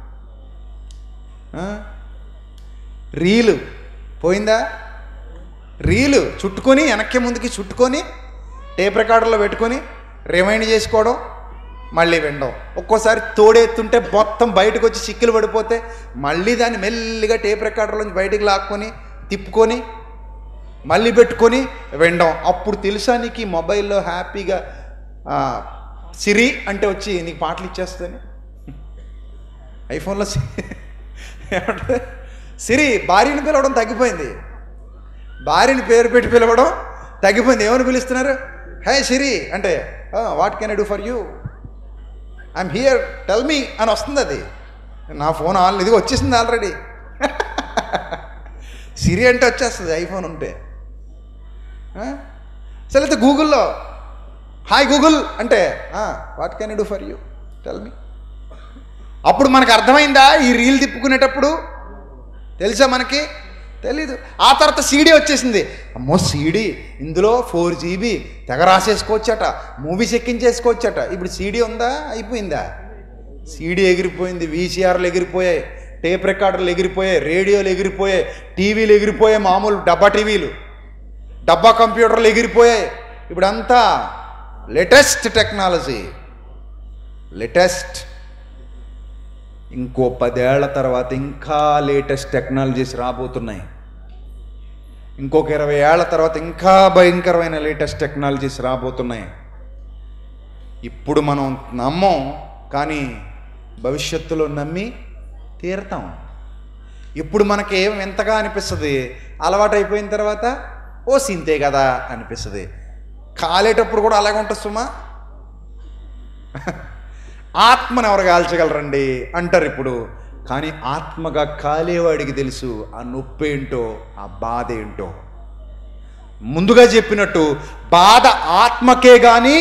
ఆ? రీలు పోయిందా రీలు చుట్టుకొని వెనక్కి ముందుకి చుట్టుకొని టేప్ రికార్డర్లో పెట్టుకొని రిమైండ్ చేసుకోవడం మళ్ళీ వినడం ఒక్కోసారి తోడెత్తుంటే మొత్తం బయటకు వచ్చి చిక్కులు పడిపోతే మళ్ళీ దాన్ని మెల్లిగా టేప్ రికార్డర్లోంచి బయటికి లాక్కొని తిప్పుకొని మళ్ళీ పెట్టుకొని వినడం అప్పుడు తెలుసా నీకు ఈ మొబైల్లో హ్యాపీగా ఆ, సిరి అంటే వచ్చి నీకు పాటలు ఇచ్చేస్తుంది ఐఫోన్లో సి- ఏమంటది? సిరి భార్యని పిలవడం తగ్గిపోయింది భార్యని పేరు పెట్టి పిలవడం తగ్గిపోయింది ఏమని పిలుస్తున్నారు హే సిరి అంటే what can I do for you I'm here tell me అని వస్తుంది అది నా ఫోన్ ఆన్ ఇది వచ్చేసింది ఆల్రెడీ సిరి అంటే వచ్చేస్తుంది ఐఫోన్ ఉంటే ఆ? సరే అయితే గూగుల్లో హాయ్ గూగుల్ అంటే what can I do for you tell me అప్పుడు మనకు అర్థమైందా ఈ రీల్ తిప్పుకునేటప్పుడు తెలుసా మనకి తెలీదు ఆ తర్వాత సీడీ వచ్చేసింది అమ్మో సీడీ ఇందులో ఫోర్ జీబీ తెగ రాసేసుకోవచ్చట మూవీస్ ఎక్కించేసుకోవచ్చట ఇప్పుడు సీడీ ఉందా అయిపోయిందా సీడీ ఎగిరిపోయింది వీసీఆర్లు ఎగిరిపోయాయి టేప్ రికార్డర్లు ఎగిరిపోయాయి రేడియోలు ఎగిరిపోయాయి టీవీలు ఎగిరిపోయాయి మామూలు డబ్బా టీవీలు డబ్బా కంప్యూటర్లు ఎగిరిపోయాయి ఇప్పుడంతా లేటెస్ట్ టెక్నాలజీ లేటెస్ట్ ఇంకో పదేళ్ల తర్వాత ఇంకా లేటెస్ట్ టెక్నాలజీస్ రాబోతున్నాయి ఇంకొక ఇరవై ఏళ్ల తర్వాత ఇంకా భయంకరమైన లేటెస్ట్ టెక్నాలజీస్ రాబోతున్నాయి ఇప్పుడు మనం నమ్మం కానీ భవిష్యత్తులో నమ్మి తీరతాం ఇప్పుడు మనకి ఏం ఎంతగా అనిపిస్తుంది అలవాటు అయిపోయిన తర్వాత ఓ సింతే కదా అనిపిస్తుంది కాలేటప్పుడు కూడా అలాగే ఉంటుంది సుమా ఆత్మను ఎవరు కాల్చగలరండి అంటారు ఇప్పుడు కానీ ఆత్మగా కాలేవాడికి తెలుసు ఆ నొప్పి ఏంటో ఆ బాధ ఏంటో ముందుగా చెప్పినట్టు బాధ ఆత్మకే కానీ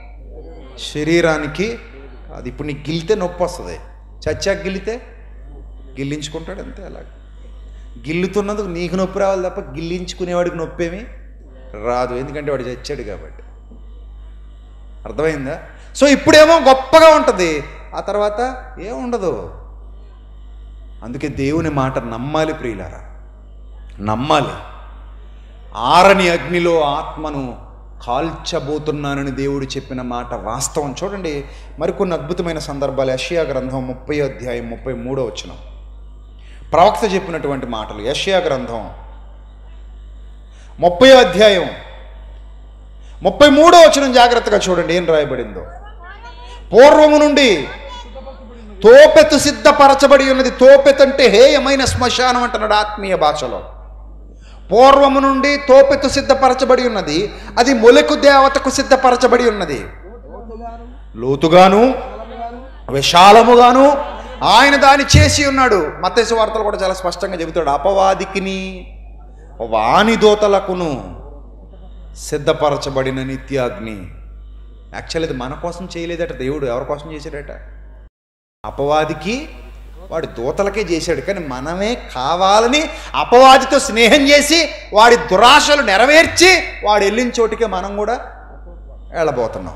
శరీరానికి అది ఇప్పుడు నీకు గిల్లితే నొప్పి వస్తుంది చచ్చాక గిల్లితే గిల్లించుకుంటాడు అంతే అలాగ గిల్లుతున్నందుకు నీకు నొప్పి రావాలి తప్ప గిల్లించుకునేవాడికి నొప్పి ఏమి రాదు ఎందుకంటే వాడు చచ్చాడు కాబట్టి అర్థమైందా సో ఇప్పుడేమో గొప్పగా ఉంటుంది ఆ తర్వాత ఏముండదు అందుకే దేవుని మాట నమ్మాలి ప్రియులారా నమ్మాలి ఆరని అగ్నిలో ఆత్మను కాల్చబోతున్నానని దేవుడు చెప్పిన మాట వాస్తవం చూడండి మరికొన్ని అద్భుతమైన సందర్భాలు యషయా గ్రంథం ముప్పై అధ్యాయం ముప్పై మూడో వచ్చిన ప్రవక్త చెప్పినటువంటి మాటలు యషయా గ్రంథం ముప్పై అధ్యాయం ముప్పై మూడో వచనం జాగ్రత్తగా చూడండి ఏం రాయబడిందో పూర్వము నుండి తోపెతు సిద్ధపరచబడి ఉన్నది తోపెత్ అంటే హేయమైన శ్మశానం అంటున్నాడు ఆత్మీయ భాషలో పూర్వము నుండి తోపెతు సిద్ధపరచబడి ఉన్నది అది మొలకు దేవతకు సిద్ధపరచబడి ఉన్నది లోతుగాను విశాలముగాను ఆయన దాన్ని చేసి ఉన్నాడు మత్స్య వార్తలు కూడా చాలా స్పష్టంగా చెబుతాడు అపవాదికిని వాణి దోతలకును సిద్ధపరచబడిన నిత్యాగ్ని యాక్చువల్ ఇది మన కోసం చేయలేదట దేవుడు ఎవరి కోసం చేశాడట అపవాదికి వాడి దూతలకే చేశాడు కానీ మనమే కావాలని అపవాదితో స్నేహం చేసి వాడి దురాశలు నెరవేర్చి వాడు వెళ్ళిన చోటికే మనం కూడా వెళ్ళబోతున్నాం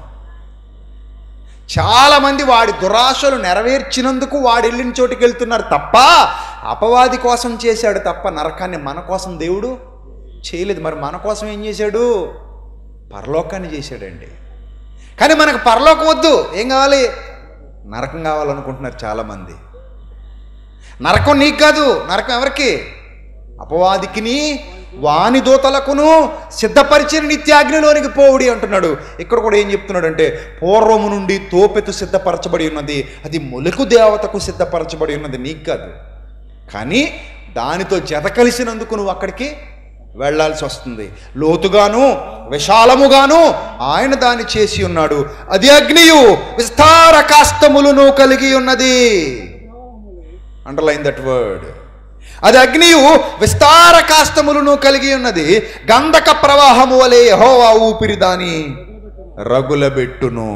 చాలామంది వాడి దురాశలు నెరవేర్చినందుకు వాడు వెళ్ళిన చోటికి వెళ్తున్నారు తప్ప అపవాది కోసం చేశాడు తప్ప నరకాన్ని మన కోసం దేవుడు చేయలేదు మరి మన కోసం ఏం చేశాడు పరలోకాన్ని చేశాడండి కానీ మనకు పరలోకం వద్దు ఏం కావాలి నరకం కావాలనుకుంటున్నారు చాలామంది నరకం నీకు కాదు నరకం ఎవరికి అపవాదికిని వాని దూతలకును సిద్ధపరిచిన నిత్యాగ్నిలోనికి పోవుడి అంటున్నాడు ఇక్కడ కూడా ఏం చెప్తున్నాడు అంటే పూర్వము నుండి తోపెతు సిద్ధపరచబడి ఉన్నది అది మొలకు దేవతకు సిద్ధపరచబడి ఉన్నది నీకు కాదు కానీ దానితో జత కలిసినందుకు నువ్వు అక్కడికి వెళ్ళాల్సి వస్తుంది లోతుగాను విశాలముగాను ఆయన దాన్ని చేసి ఉన్నాడు అది అగ్నియు విస్తార కాస్తములను కలిగి ఉన్నది అండర్లైన్ దట్ వర్డ్ అది అగ్నియు విస్తార కాస్తములను కలిగి ఉన్నది గంధక ప్రవాహము వలె యెహోవా ఊపిరి దాని రగులబెట్టును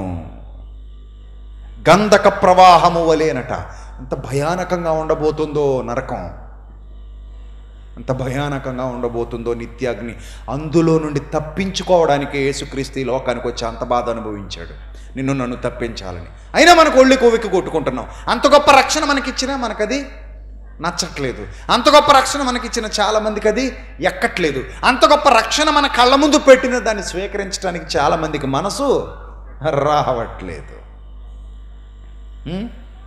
గంధక ప్రవాహము వలేనట ఎంత భయానకంగా ఉండబోతుందో నరకం అంత భయానకంగా ఉండబోతుందో నిత్యాగ్ని అందులో నుండి తప్పించుకోవడానికి యేసుక్రీస్తు ఈ లోకానికి వచ్చి అంత బాధ అనుభవించాడు నిన్ను నన్ను తప్పించాలని అయినా మనకు ఒళ్ళి కొవ్వెక్కి కొట్టుకుంటున్నాం అంత గొప్ప రక్షణ మనకిచ్చినా మనకది నచ్చట్లేదు అంత గొప్ప రక్షణ మనకిచ్చిన చాలా మందికి అది ఎక్కట్లేదు అంత గొప్ప రక్షణ మన కళ్ళ ముందు పెట్టిన దాన్ని స్వీకరించడానికి చాలా మందికి మనసు రావట్లేదు ఉం?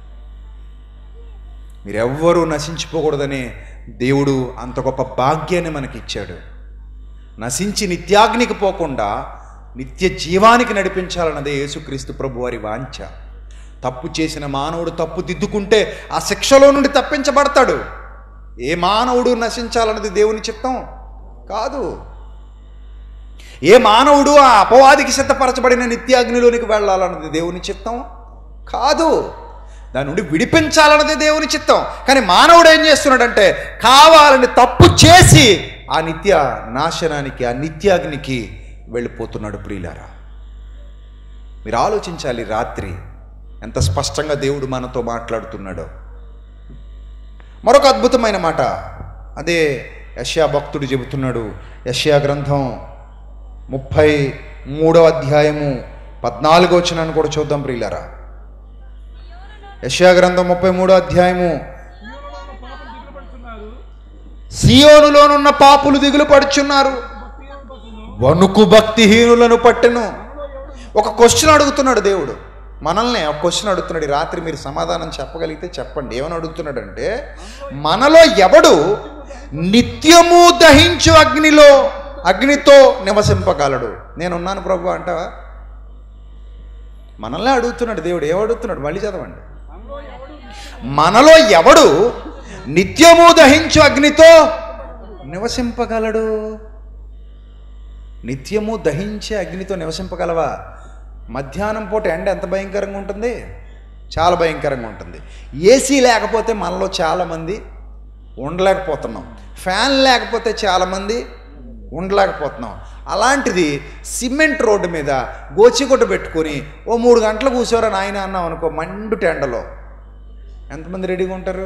మీరెవ్వరూ నశించిపోకూడదని దేవుడు అంత గొప్ప భాగ్యాన్ని మనకి ఇచ్చాడు నశించి నిత్యాగ్నికి పోకుండా నిత్య జీవానికి నడిపించాలన్నదే యేసుక్రీస్తు ప్రభు వారి వాంఛ తప్పు చేసిన మానవుడు తప్పు దిద్దుకుంటే ఆ శిక్షలో నుండి తప్పించబడతాడు ఏ మానవుడు నశించాలన్నది దేవుని చిత్తం కాదు ఏ మానవుడు ఆ అపవాదికి సిద్ధపరచబడిన నిత్యాగ్నిలోనికి వెళ్ళాలన్నది దేవుని చిత్తం కాదు దాని నుండి విడిపించాలన్నది దేవుని చిత్తం కానీ మానవుడు ఏం చేస్తున్నాడంటే కావాలని తప్పు చేసి ఆ నిత్య నాశనానికి ఆ నిత్యాగ్నికి వెళ్ళిపోతున్నాడు ప్రియులారా మీరు ఆలోచించాలి రాత్రి ఎంత స్పష్టంగా దేవుడు మనతో మాట్లాడుతున్నాడో మరొక అద్భుతమైన మాట అదే యష్యా భక్తుడు చెబుతున్నాడు యష్యా గ్రంథం ముప్పై మూడవ అధ్యాయము పద్నాలుగో వచనాన్ని కూడా చూద్దాం ప్రియులారా యష్యా గ్రంథం ముప్పై మూడో అధ్యాయము సియోనులో పాపం దిగులు పడుతున్నారు సియోనులోనున్న పాపులు దిగులు పడుచున్నారు భక్తి పట్టును వణుకు భక్తిహీనులను పట్టెను ఒక క్వశ్చన్ అడుగుతున్నాడు దేవుడు మనల్ని ఒక క్వశ్చన్ అడుగుతున్నాడు ఈ రాత్రి మీరు సమాధానం చెప్పగలిగితే చెప్పండి ఏమని అడుగుతున్నాడంటే మనలో ఎవడు నిత్యము దహించు అగ్నిలో అగ్నితో నివసింపగలడు నేనున్నాను ప్రభు అంటావా మనల్ని అడుగుతున్నాడు దేవుడు ఏమడుగుతున్నాడు మళ్ళీ చదవండి మనలో ఎవడు మనలో ఎవడు నిత్యము దహించు అగ్నితో నివసింపగలడు నిత్యము దహించే అగ్నితో నివసింపగలవా మధ్యాహ్నం పూట ఎండ ఎంత భయంకరంగా ఉంటుంది చాలా భయంకరంగా ఉంటుంది ఏసీ లేకపోతే మనలో చాలామంది ఉండలేకపోతున్నాం ఫ్యాన్ లేకపోతే చాలామంది ఉండలేకపోతున్నాం అలాంటిది సిమెంట్ రోడ్డు మీద గోచిగుడ్డ పెట్టుకొని ఓ మూడు గంటలు కూర్చోరా నాయన అన్నాం అనుకో మండు టెండలో ఎంతమంది రెడీగా ఉంటారు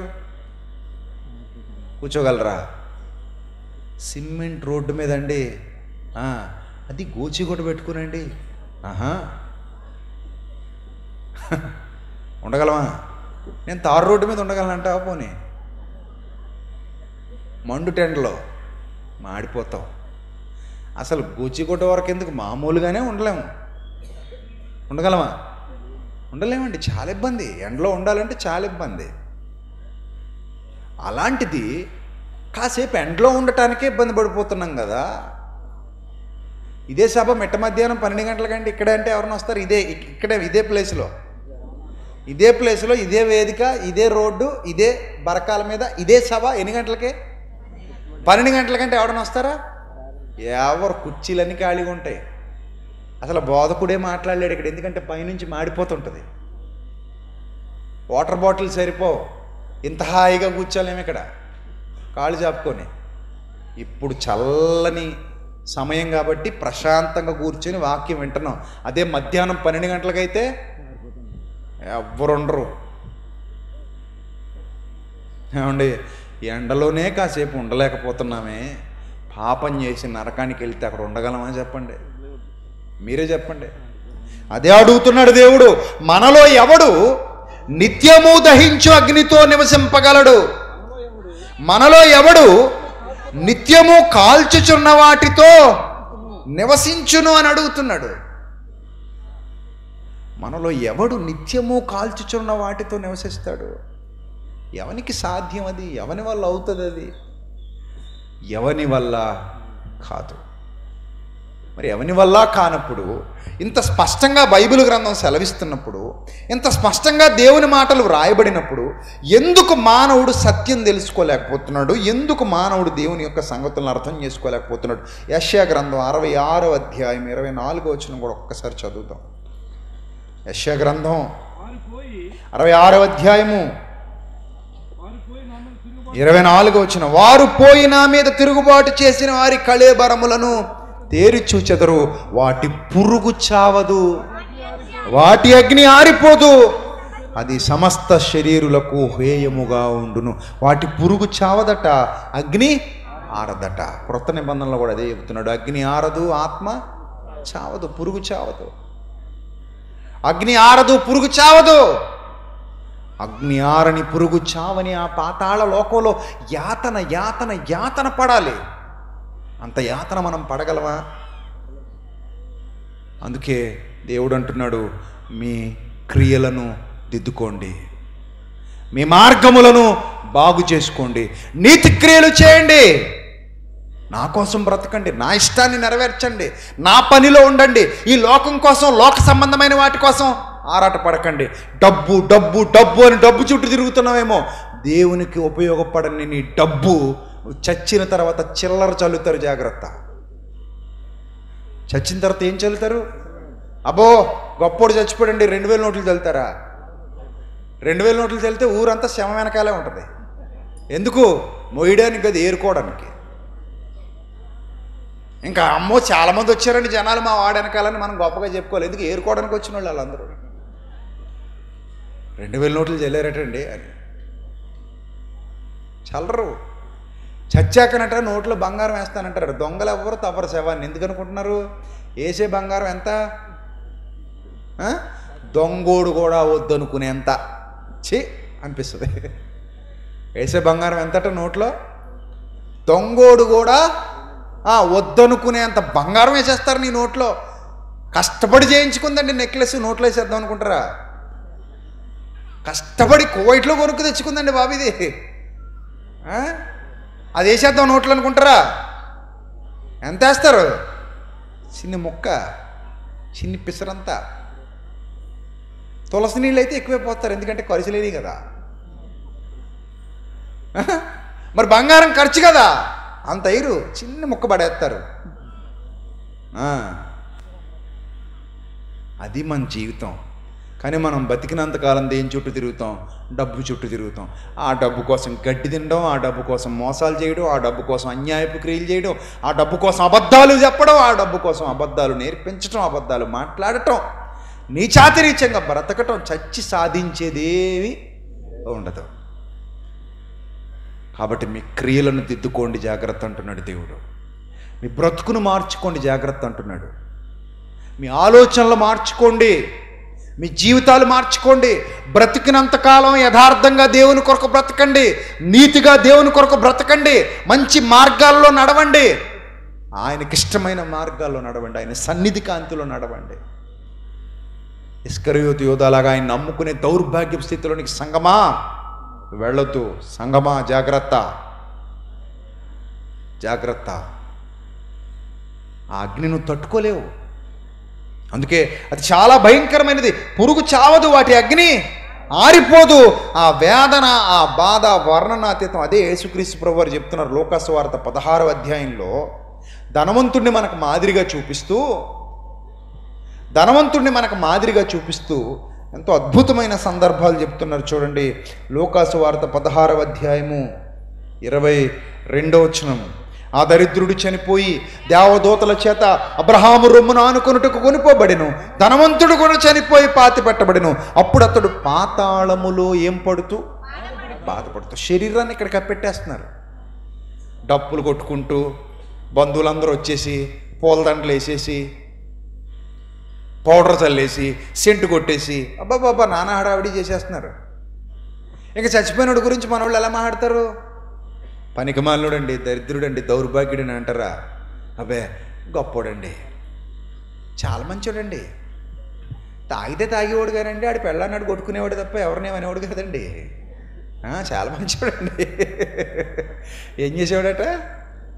కూర్చోగలరా సిమెంట్ రోడ్డు మీద అండి ఆ, అది గోచిగుడ్డ పెట్టుకునండి ఆహా ఉండగలమా నేను తారు రోడ్డు మీద ఉండగలనంటావా పోనీ మండు టెండలో మాడిపోతాం అసలు గోచిగుడ్డ వరకు ఎందుకు మామూలుగానే ఉండలేము ఉండగలమా ఉండలేమండి చాలా ఇబ్బంది ఎండలో ఉండాలంటే చాలా ఇబ్బంది అలాంటిది కాసేపు ఎండలో ఉండటానికే ఇబ్బంది పడిపోతున్నాం కదా ఇదే సభ మిట్ట మధ్యాహ్నం పన్నెండు గంటలకంటే ఇక్కడే అంటే ఎవరైనా వస్తారు ఇదే ఇక్- ఇక్కడే ఇదే ప్లేస్లో ఇదే ప్లేస్లో ఇదే వేదిక ఇదే రోడ్డు ఇదే బరకాల మీద ఇదే సభ ఎన్ని గంటలకి పన్నెండు గంటలకంటే ఎవడన్నా వస్తారా ఎవరు కుర్చీలన్నీ ఖాళీగా ఉంటాయి అసలు బోధకుడే మాట్లాడలేడు ఇక్కడ ఎందుకంటే పైనుంచి మాడిపోతుంటుంది వాటర్ బాటిల్ సరిపోవు ఇంత హాయిగా కూర్చోలేము ఇక్కడ కాళ్ళు చాపుకొని ఇప్పుడు చల్లని సమయం కాబట్టి ప్రశాంతంగా కూర్చొని వాక్యం వింటున్నాం అదే మధ్యాహ్నం పన్నెండు గంటలకైతే ఎవ్వరు ఉండరు ఏమండి ఎండలోనే కాసేపు ఉండలేకపోతున్నామే పాపం చేసి నరకానికి వెళ్తే అక్కడ ఉండగలమా చెప్పండి మీరే చెప్పండి అదే అడుగుతున్నాడు దేవుడు మనలో ఎవడు నిత్యము దహించు అగ్నితో నివసింపగలడు మనలో ఎవడు నిత్యము కాల్చుచున్న వాటితో నివసించును అని అడుగుతున్నాడు మనలో ఎవడు నిత్యము కాల్చుచున్న వాటితో నివసిస్తాడు ఎవనికి సాధ్యం అది ఎవని వల్ల అవుతుంది అది ఎవని వల్ల కాదు మరి ఎవని వల్ల కానప్పుడు ఇంత స్పష్టంగా బైబిల్ గ్రంథం సెలవిస్తున్నప్పుడు ఇంత స్పష్టంగా దేవుని మాటలు వ్రాయబడినప్పుడు ఎందుకు మానవుడు సత్యం తెలుసుకోలేకపోతున్నాడు ఎందుకు మానవుడు దేవుని యొక్క సంగతులను అర్థం చేసుకోలేకపోతున్నాడు యశ్యా గ్రంథం అరవై ఆరో అధ్యాయం ఇరవై నాలుగో వచ్చిన కూడా ఒక్కసారి చదువుతాం యశ్యా గ్రంథం అరవై ఆరో అధ్యాయము ఇరవై నాలుగు వచ్చిన వారు పోయి నా మీద తిరుగుబాటు చేసిన వారి కళేబరములను తేరి చూచెదరు వాటి పురుగు చావదు వాటి అగ్ని ఆరిపోదు అది సమస్త శరీరులకు హేయముగా ఉండును వాటి పురుగు చావదట అగ్ని ఆరదట క్రొత్త నిబంధనలో కూడా అదే చెప్తున్నాడు అగ్ని ఆరదు ఆత్మ చావదు పురుగు చావదు అగ్ని ఆరదు పురుగు చావదు అగ్ని ఆరని పురుగు చావని ఆ పాతాళ లోకంలో యాతన యాతన యాతన పడాలి అంత యాతన మనం పడగలమా అందుకే దేవుడు అంటున్నాడు మీ క్రియలను దిద్దుకోండి మీ మార్గములను బాగు చేసుకోండి నీతి క్రియలు చేయండి నా కోసం బ్రతకండి నా ఇష్టాన్ని నెరవేర్చండి నా పనిలో ఉండండి ఈ లోకం కోసం లోక సంబంధమైన వాటి కోసం ఆరాట పడకండి డబ్బు డబ్బు డబ్బు అని డబ్బు చుట్టూ తిరుగుతున్నావేమో దేవునికి ఉపయోగపడని నీ డబ్బు చచ్చిన తర్వాత చిల్లర చల్లుతారు జాగ్రత్త చచ్చిన తర్వాత ఏం చల్లుతారు అబ్బో గొప్పోడు చచ్చిపోడండి రెండు వేల నోట్లు చల్లుతారా రెండు వేల నోట్లు చల్లితే ఊరంతా శమ వెనకాలే ఉంటుంది ఎందుకు మొయ్యడానికి అది ఏరుకోవడానికి ఇంకా అమ్మో చాలామంది వచ్చారండి జనాలు మా వాడు వెనకాలని మనం గొప్పగా చెప్పుకోవాలి ఎందుకు ఏరుకోవడానికి వచ్చిన వాళ్ళు వాళ్ళందరూ రెండు వేల నోట్లు చెల్లారటండి అని చల్లరు చచ్చాకనట నోట్లో బంగారం వేస్తానంటారు దొంగలు ఎవ్వరు తవ్వరు శవాన్ని ఎందుకు అనుకుంటున్నారు వేసే బంగారం ఎంత ఆ? దొంగోడు కూడా వద్దనుకునేంత ఛీ అనిపిస్తుంది వేసే బంగారం ఎంతట నోట్లో దొంగోడు కూడా ఆ, వద్దనుకునేంత బంగారం వేసేస్తారు నీ నోట్లో కష్టపడి చేయించుకుందండి నెక్లెస్ నోట్లో వేసేద్దాం అనుకుంటారా కష్టపడి కువైట్లో కొనుక్కు తెచ్చుకుందండి బాబు ఇది ఆ? అది వేసేద్దాం నోట్లు అనుకుంటారా ఎంత వేస్తారు చిన్ని ముక్క చిన్ని పిసరంతా తులసి నీళ్ళు అయితే ఎక్కువే పోస్తారు ఎందుకంటే ఖర్చు లేని కదా ఆ? మరి బంగారం ఖర్చు కదా అంత ఐరు చిన్న ముక్క పడేస్తారు ఆ. అది మన జీవితం కానీ మనం బతికినంతకాలం దేని చుట్టూ తిరుగుతాం డబ్బు చుట్టూ తిరుగుతాం ఆ డబ్బు కోసం గడ్డి తినడం ఆ డబ్బు కోసం మోసాలు చేయడం ఆ డబ్బు కోసం అన్యాయపు క్రియలు చేయడం ఆ డబ్బు కోసం అబద్ధాలు చెప్పడం ఆ డబ్బు కోసం అబద్ధాలు నేర్పించడం అబద్ధాలు మాట్లాడటం నీచాతిరీచ్యంగా బ్రతకటం చచ్చి సాధించేదేవి ఉండదు కాబట్టి మీ క్రియలను దిద్దుకోండి జాగ్రత్త అంటున్నాడు దేవుడు మీ బ్రతుకును మార్చుకోండి జాగ్రత్త అంటున్నాడు మీ ఆలోచనలు మార్చుకోండి మీ జీవితాలు మార్చుకోండి బ్రతికినంతకాలం యథార్థంగా దేవుని కొరకు బ్రతకండి నీతిగా దేవుని కొరకు బ్రతకండి మంచి మార్గాల్లో నడవండి ఆయనకి ఇష్టమైన మార్గాల్లో నడవండి ఆయన సన్నిధి కాంతిలో నడవండి ఇస్కరియోతు యోధాలాగా ఆయన నమ్ముకునే దౌర్భాగ్య స్థితిలోనికి సంగమా వెళ్ళొద్దు సంగమా జాగ్రత్త జాగ్రత్త ఆ అగ్ని నువ్వు తట్టుకోలేవు అందుకే అది చాలా భయంకరమైనది పురుగు చావదు వాటి అగ్ని ఆరిపోదు ఆ వేదన ఆ బాధ వర్ణనాతీతం అదే యేసుక్రీస్తు ప్రభు వారు చెప్తున్నారు లోకాసు వార్త పదహారవ అధ్యాయంలో ధనవంతుణ్ణి మనకు మాదిరిగా చూపిస్తూ ధనవంతుణ్ణి మనకు మాదిరిగా చూపిస్తూ ఎంతో అద్భుతమైన సందర్భాలు చెప్తున్నారు చూడండి లోకాసు వార్త పదహారవ అధ్యాయము ఇరవై రెండవ వచనం ఆ దరిద్రుడు చనిపోయి దేవదూతల చేత అబ్రహాము రొమ్మును ఆనుకొనుటకు కొనిపోబడిను ధనవంతుడు కూడా చనిపోయి పాతి పెట్టబడిను అప్పుడు అతడు పాతాళములో ఏం పడుతూ బాధపడుతూ శరీరాన్ని ఇక్కడ కప్పెట్టేస్తున్నారు డప్పులు కొట్టుకుంటూ బంధువులందరూ వచ్చేసి పూలదండలు వేసేసి పౌడర్ చల్లేసి సెంటు కొట్టేసి అబ్బాబాబా నానా హడావిడి చేసేస్తున్నారు ఇంకా చచ్చిపోయినోడి గురించి మన వాళ్ళు ఎలా మాట్లాడతారు పనికిమాలినోడండి దరిద్రుడండి దౌర్భాగ్యుడని అంటారా అబ్బే గొప్పోడండి చాలా మంచోడండి తాగితే తాగేవాడు కానండి ఆడి పెళ్ళాన్నాడు కొట్టుకునేవాడు తప్ప ఎవరినేమనేవాడు కదండి ఆ, చాలా మంచోడండి ఏం చేసేవాడట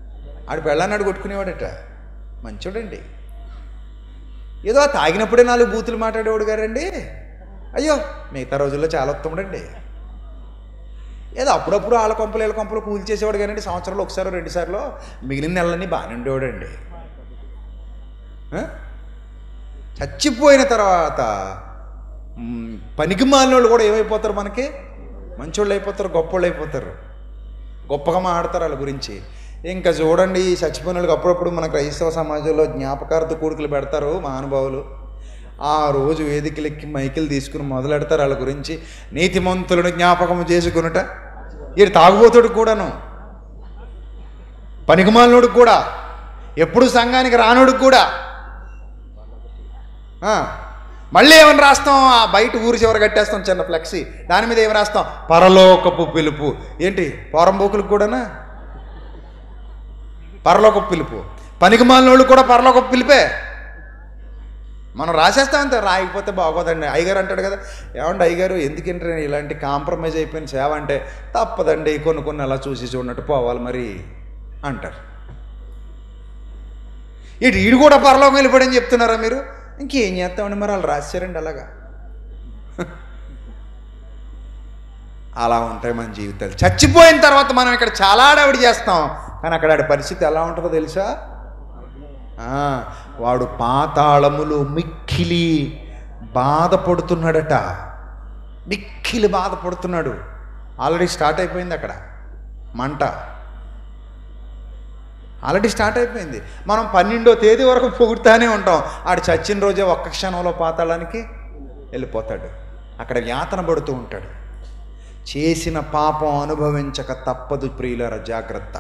ఆడు పెళ్ళాన్నాడు కొట్టుకునేవాడట మంచోడండి ఏదో ఆ తాగినప్పుడే నాలుగు బూతులు మాట్లాడేవాడు గారండి అయ్యో మిగతా రోజుల్లో చాలా ఉత్తముడండి ఏదో అప్పుడప్పుడు వాళ్ళ కొంపలు వీళ్ళ కొంపలు కూల్ చేసేవాడు కానీ సంవత్సరంలో ఒకసారి రెండు సార్లు మిగిలిన నెలలన్నీ బాగానే ఉండేవాడండి ఆ? చచ్చిపోయిన తర్వాత మ్, పనికి మాలినోళ్ళు కూడా ఏమైపోతారు మనకి మంచోళ్ళు అయిపోతారు గొప్పోళ్ళు అయిపోతారు గొప్పగా మాట్లాడతారు వాళ్ళ గురించి ఇంకా చూడండి ఈ చచ్చిపోయిన వాళ్ళకి అప్పుడప్పుడు మన క్రైస్తవ సమాజంలో జ్ఞాపకార్థ కూడుకులు పెడతారు మహానుభావులు ఆ రోజు వేదికలెక్కి మైకిలు తీసుకుని మొదలెడతారు వాళ్ళ గురించి నీతిమంతులను జ్ఞాపకం చేసుకునుట ఈడు తాగుబోతుడు కూడాను పనికిమాలినోడికి కూడా ఎప్పుడు సంఘానికి రానోడికి కూడా ఆ, మళ్ళీ ఏమని రాస్తాం ఆ బయట ఊరి చివర కట్టేస్తాం చిన్న ఫ్లెక్సీ దాని మీద ఏమి రాస్తాం పరలోకపు పిలుపు ఏంటి పోరంబోకులకు కూడానా పరలోకపు పిలుపు పనికి మాలినోళ్ళు కూడా పరలోకపు పిలిపే మనం రాసేస్తాం అంతే రాయకపోతే బాగోదండి అయ్యగారు అంటాడు కదా ఏమండి అయ్యగారు ఎందుకంటే ఇలాంటి కాంప్రమైజ్ అయిపోయిన సేవ అంటే తప్పదండి కొన్ని కొన్ని అలా చూసి చూడనట్టు పోవాలి మరి అంటారు ఇటు ఈడు కూడా పరలోకం వెళ్ళిపోయాడని చెప్తున్నారా మీరు ఇంకేం చేస్తామండి మరి వాళ్ళు రాశారండి అలాగా అలా ఉంటాయి మన జీవితాలు చచ్చిపోయిన తర్వాత మనం ఇక్కడ చాలా ఆడవిడి చేస్తాం కానీ అక్కడ ఆడి పరిస్థితి ఎలా ఉంటుందో తెలుసా ఆ, వాడు పాతాళములు మిక్కిలి బాధపడుతున్నాడట మిక్కిలి బాధపడుతున్నాడు ఆల్రెడీ స్టార్ట్ అయిపోయింది అక్కడ మంట ఆల్రెడీ స్టార్ట్ అయిపోయింది మనం పన్నెండో తేదీ వరకు పొగుడుతానే ఉంటాం ఆడు చచ్చిన రోజే ఒక్క క్షణంలో పాతాళానికి వెళ్ళిపోతాడు అక్కడ యాతన పడుతూ ఉంటాడు చేసిన పాపం అనుభవించక తప్పదు ప్రియులర జాగ్రత్త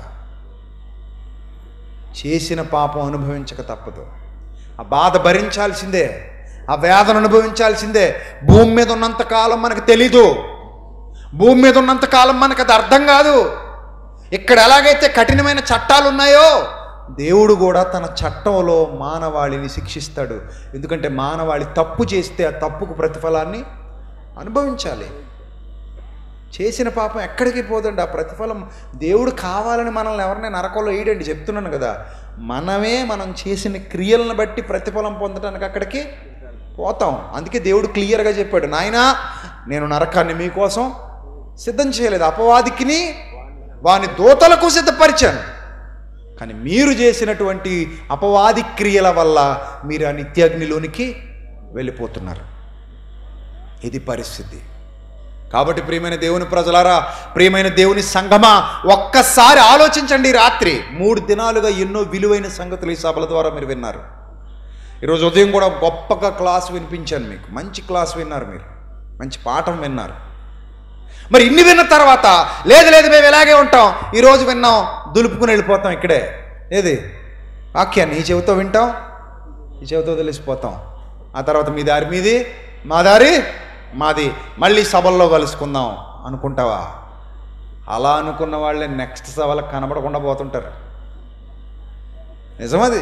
చేసిన పాపం అనుభవించక తప్పదు ఆ బాధ భరించాల్సిందే ఆ వేదన అనుభవించాల్సిందే భూమి మీద ఉన్నంత కాలం మనకు తెలీదు భూమి మీద ఉన్నంత కాలం మనకు అది అర్థం కాదు ఇక్కడ ఎలాగైతే కఠినమైన చట్టాలు ఉన్నాయో దేవుడు కూడా తన చట్టంలో మానవాళిని శిక్షిస్తాడు ఎందుకంటే మానవాళి తప్పు చేస్తే ఆ తప్పుకు ప్రతిఫలాన్ని అనుభవించాలి చేసిన పాపం ఎక్కడికి పోదండి ఆ ప్రతిఫలం దేవుడు కావాలని మనల్ని ఎవరినైనా నరకంలో వేయడండి చెప్తున్నాను కదా మనమే మనం చేసిన క్రియలను బట్టి ప్రతిఫలం పొందడానికి అక్కడికి పోతాం అందుకే దేవుడు క్లియర్గా చెప్పాడు నాయనా నేను నరకాన్ని మీకోసం సిద్ధం చేయలేదు అపవాదికిని వాని దూతలకు సిద్ధపరిచాను కానీ మీరు చేసినటువంటి అపవాది క్రియల వల్ల మీరు ఆ నిత్యాగ్నిలోనికి వెళ్ళిపోతున్నారు ఇది పరిస్థితి కాబట్టి ప్రియమైన దేవుని ప్రజలారా ప్రియమైన దేవుని సంఘమా ఒక్కసారి ఆలోచించండి ఈ రాత్రి మూడు దినాలుగా ఎన్నో విలువైన సంగతులు ఈ సభల ద్వారా మీరు విన్నారు ఈరోజు ఉదయం కూడా గొప్పగా క్లాస్ వినిపించాను మీకు మంచి క్లాస్ విన్నారు మీరు మంచి పాఠం విన్నారు మరి ఇన్ని విన్న తర్వాత లేదు లేదు మేము ఇలాగే ఉంటాం ఈరోజు విన్నాం దులుపుకుని వెళ్ళిపోతాం ఇక్కడే ఏది వాక్యాన్ని ఈ చెవితో వింటాం ఈ చెవితో తెలిసిపోతాం ఆ తర్వాత మీ దారి మీది మా దారి మాది మళ్ళీ సభల్లో కలుసుకుందాం అనుకుంటావా అలా అనుకున్న వాళ్ళే నెక్స్ట్ సభలకు కనబడకుండా పోతుంటారు నిజమది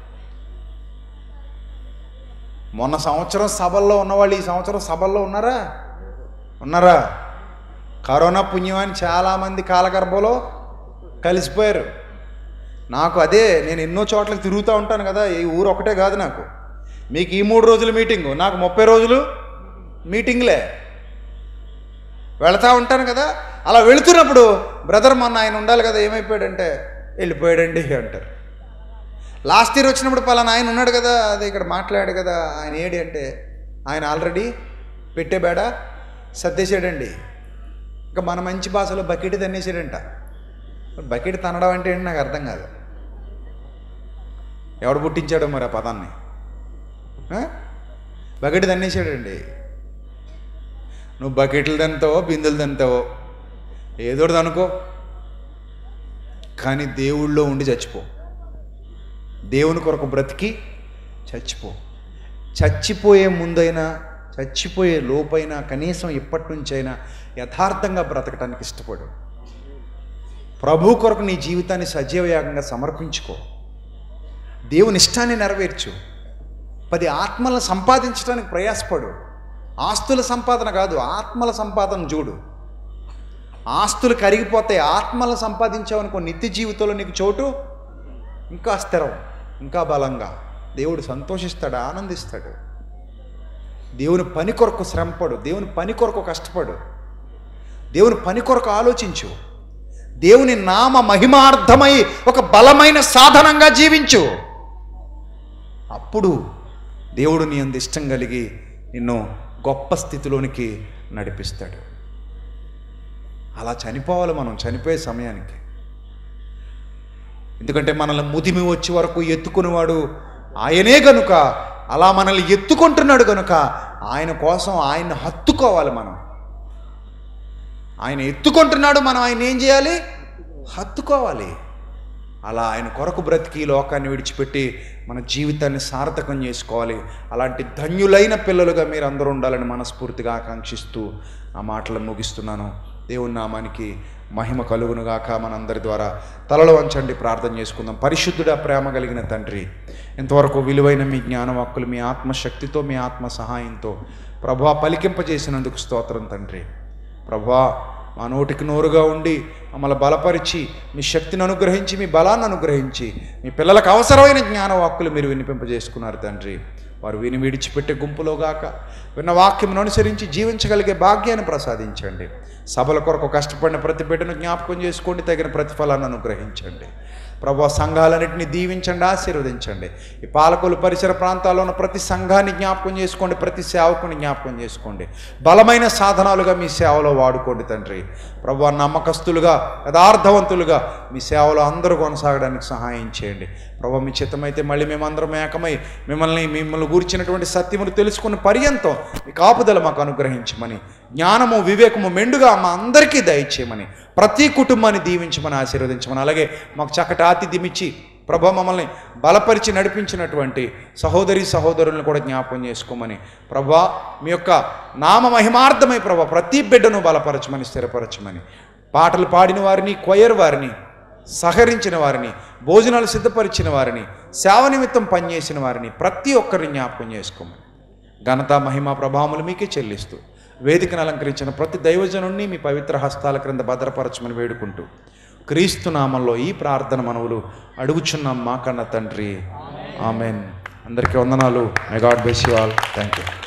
మొన్న సంవత్సరం సభల్లో ఉన్నవాళ్ళు ఈ సంవత్సరం సభల్లో ఉన్నారా ఉన్నారా కరోనా పుణ్యమని చాలామంది కాలగర్భంలో కలిసిపోయారు నాకు అదే నేను ఎన్నో చోట్లకి తిరుగుతూ ఉంటాను కదా ఈ ఊరు ఒకటే కాదు నాకు మీకు ఈ మూడు రోజులు మీటింగు నాకు ముప్పై రోజులు మీటింగ్లే వెళతా ఉంటాను కదా అలా వెళుతున్నప్పుడు బ్రదర్ మొన్న ఆయన ఉండాలి కదా ఏమైపోయాడంటే వెళ్ళిపోయాడండి అంటారు లాస్ట్ ఇయర్ వచ్చినప్పుడు పలానా ఆయన ఉన్నాడు కదా అదే ఇక్కడ మాట్లాడాడు కదా ఆయన ఏడి అంటే ఆయన ఆల్రెడీ పెట్టే బేడ సర్దేశాడండి ఇంకా మన మంచి భాషలో బకెట్ తన్నేసాడంట మరి బకెట్ తనడం అంటే ఏంటి నాకు అర్థం కాదు ఎవడు పుట్టించాడో మరి ఆ పదాన్ని ఆ? బకెట్ తన్నేసాడండి నువ్వు బకెట్లు తింటావో బిందెలు తింటావో ఏదోటి అనుకో కానీ దేవుళ్ళో ఉండి చచ్చిపో దేవుని కొరకు బ్రతికి చచ్చిపో చచ్చిపోయే ముందైనా చచ్చిపోయే లోపైనా కనీసం ఇప్పటి నుంచైనా యథార్థంగా బ్రతకటానికి ఇష్టపడు ప్రభు కొరకు నీ జీవితాన్ని సజీవయాగంగా సమర్పించుకో దేవుని ఇష్టాన్ని నెరవేర్చు పది ఆత్మలను సంపాదించడానికి ప్రయాసపడు ఆస్తుల సంపాదన కాదు ఆత్మల సంపాదన చూడు ఆస్తులు కరిగిపోతాయి ఆత్మలను సంపాదించావనుకో నిత్య జీవితంలో నీకు చోటు ఇంకా స్థిరం ఇంకా బలంగా దేవుడు సంతోషిస్తాడు ఆనందిస్తాడు దేవుని పని కొరకు శ్రమపడు దేవుని పని కొరకు కష్టపడు దేవుని పని కొరకు ఆలోచించు దేవుని నామ మహిమార్థమై ఒక బలమైన సాధనంగా జీవించు అప్పుడు దేవుడు నీ అందు ఇష్టం కలిగి నిన్ను గొప్ప స్థితిలోనికి నడిపిస్తాడు అలా చనిపోవాలి మనం చనిపోయే సమయానికి ఎందుకంటే మనల్ని ముదిమి వచ్చే వరకు ఎత్తుకునేవాడు ఆయనే గనుక అలా మనల్ని ఎత్తుకుంటున్నాడు గనుక ఆయన కోసం ఆయన్ని హత్తుకోవాలి మనం ఆయన ఎత్తుకుంటున్నాడు మనం ఆయన ఏం చేయాలి హత్తుకోవాలి అలా ఆయన కొరకు బ్రతికి ఈ లోకాన్ని విడిచిపెట్టి మన జీవితాన్ని సార్థకం చేసుకోవాలి అలాంటి ధన్యులైన పిల్లలుగా మీరు అందరూ ఉండాలని మనస్ఫూర్తిగా ఆకాంక్షిస్తూ ఆ మాటలను ముగిస్తున్నాను దేవుని నామానికి మహిమ కలుగునుగాక మనందరి ద్వారా తలలో వంచండి ప్రార్థన చేసుకుందాం పరిశుద్ధుడా ప్రేమ కలిగిన తండ్రి ఇంతవరకు విలువైన మీ జ్ఞానం హక్కులు మీ ఆత్మశక్తితో మీ ఆత్మ సహాయంతో ప్రభా పలికింపజేసినందుకు స్తోత్రం తండ్రి ప్రభా మా నోటికి నోరుగా ఉండి మమ్మల్ని బలపరిచి మీ శక్తిని అనుగ్రహించి మీ బలాన్ని అనుగ్రహించి మీ పిల్లలకు అవసరమైన జ్ఞాన వాక్కులు మీరు వినిపింపజేసుకున్నారు తండ్రి వారు విని విడిచిపెట్టే గుంపులో గాక విన్న వాక్యం అనుసరించి జీవించగలిగే భాగ్యాన్ని ప్రసాదించండి సభల కొరకు కష్టపడిన ప్రతి బిడ్డను జ్ఞాపకం చేసుకోండి తగిన ప్రతిఫలాన్ని అనుగ్రహించండి ప్రభా సంఘాలన్నింటినీ దీవించండి ఆశీర్వదించండి ఈ పాలకొలు పరిసర ప్రాంతాల్లో ఉన్న ప్రతి సంఘాన్ని జ్ఞాపకం చేసుకోండి ప్రతి సేవకుని జ్ఞాపకం చేసుకోండి బలమైన సాధనాలుగా మీ సేవలో వాడుకోండి తండ్రి ప్రభు నమ్మకస్తులుగా యథార్థవంతులుగా మీ సేవలో అందరూ కొనసాగడానికి సహాయం చేయండి ప్రభు మీ చిత్తమైతే మళ్ళీ మేమందరం ఏకమై మిమ్మల్ని మిమ్మల్ని గూర్చినటువంటి సత్యములు తెలుసుకున్న పర్యంతం మీ కాపుదల మాకు అనుగ్రహించమని జ్ఞానము వివేకము మెండుగా మా అందరికీ దయచేయమని ప్రతి కుటుంబాన్ని దీవించమని ఆశీర్వదించమని అలాగే మాకు చక్కటి ఆతిథ్యం ఇచ్చి ప్రభు మమ్మల్ని బలపరిచి నడిపించినటువంటి సహోదరి సహోదరులను కూడా జ్ఞాపకం చేసుకోమని ప్రభా మీ యొక్క నామ మహిమార్థమై ప్రభా ప్రతి బిడ్డను బలపరచమని స్థిరపరచమని పాటలు పాడిన వారిని కొయ్యర్ వారిని సహరించిన వారిని భోజనాలు సిద్ధపరిచిన వారిని సేవ నిమిత్తం పనిచేసిన వారిని ప్రతి ఒక్కరిని జ్ఞాపకం చేసుకోమని ఘనత మహిమ ప్రభావములు మీకే చెల్లిస్తూ వేదికను అలంకరించిన ప్రతి దైవజనుణ్ణి మీ పవిత్ర హస్తాల క్రింద భద్రపరచమని వేడుకుంటూ క్రీస్తు నామంలో ఈ ప్రార్థన మనవులు అడుగుచున్నాం మా కన్న తండ్రి ఆమెన్ అందరికీ వందనాలు may God bless you all thank you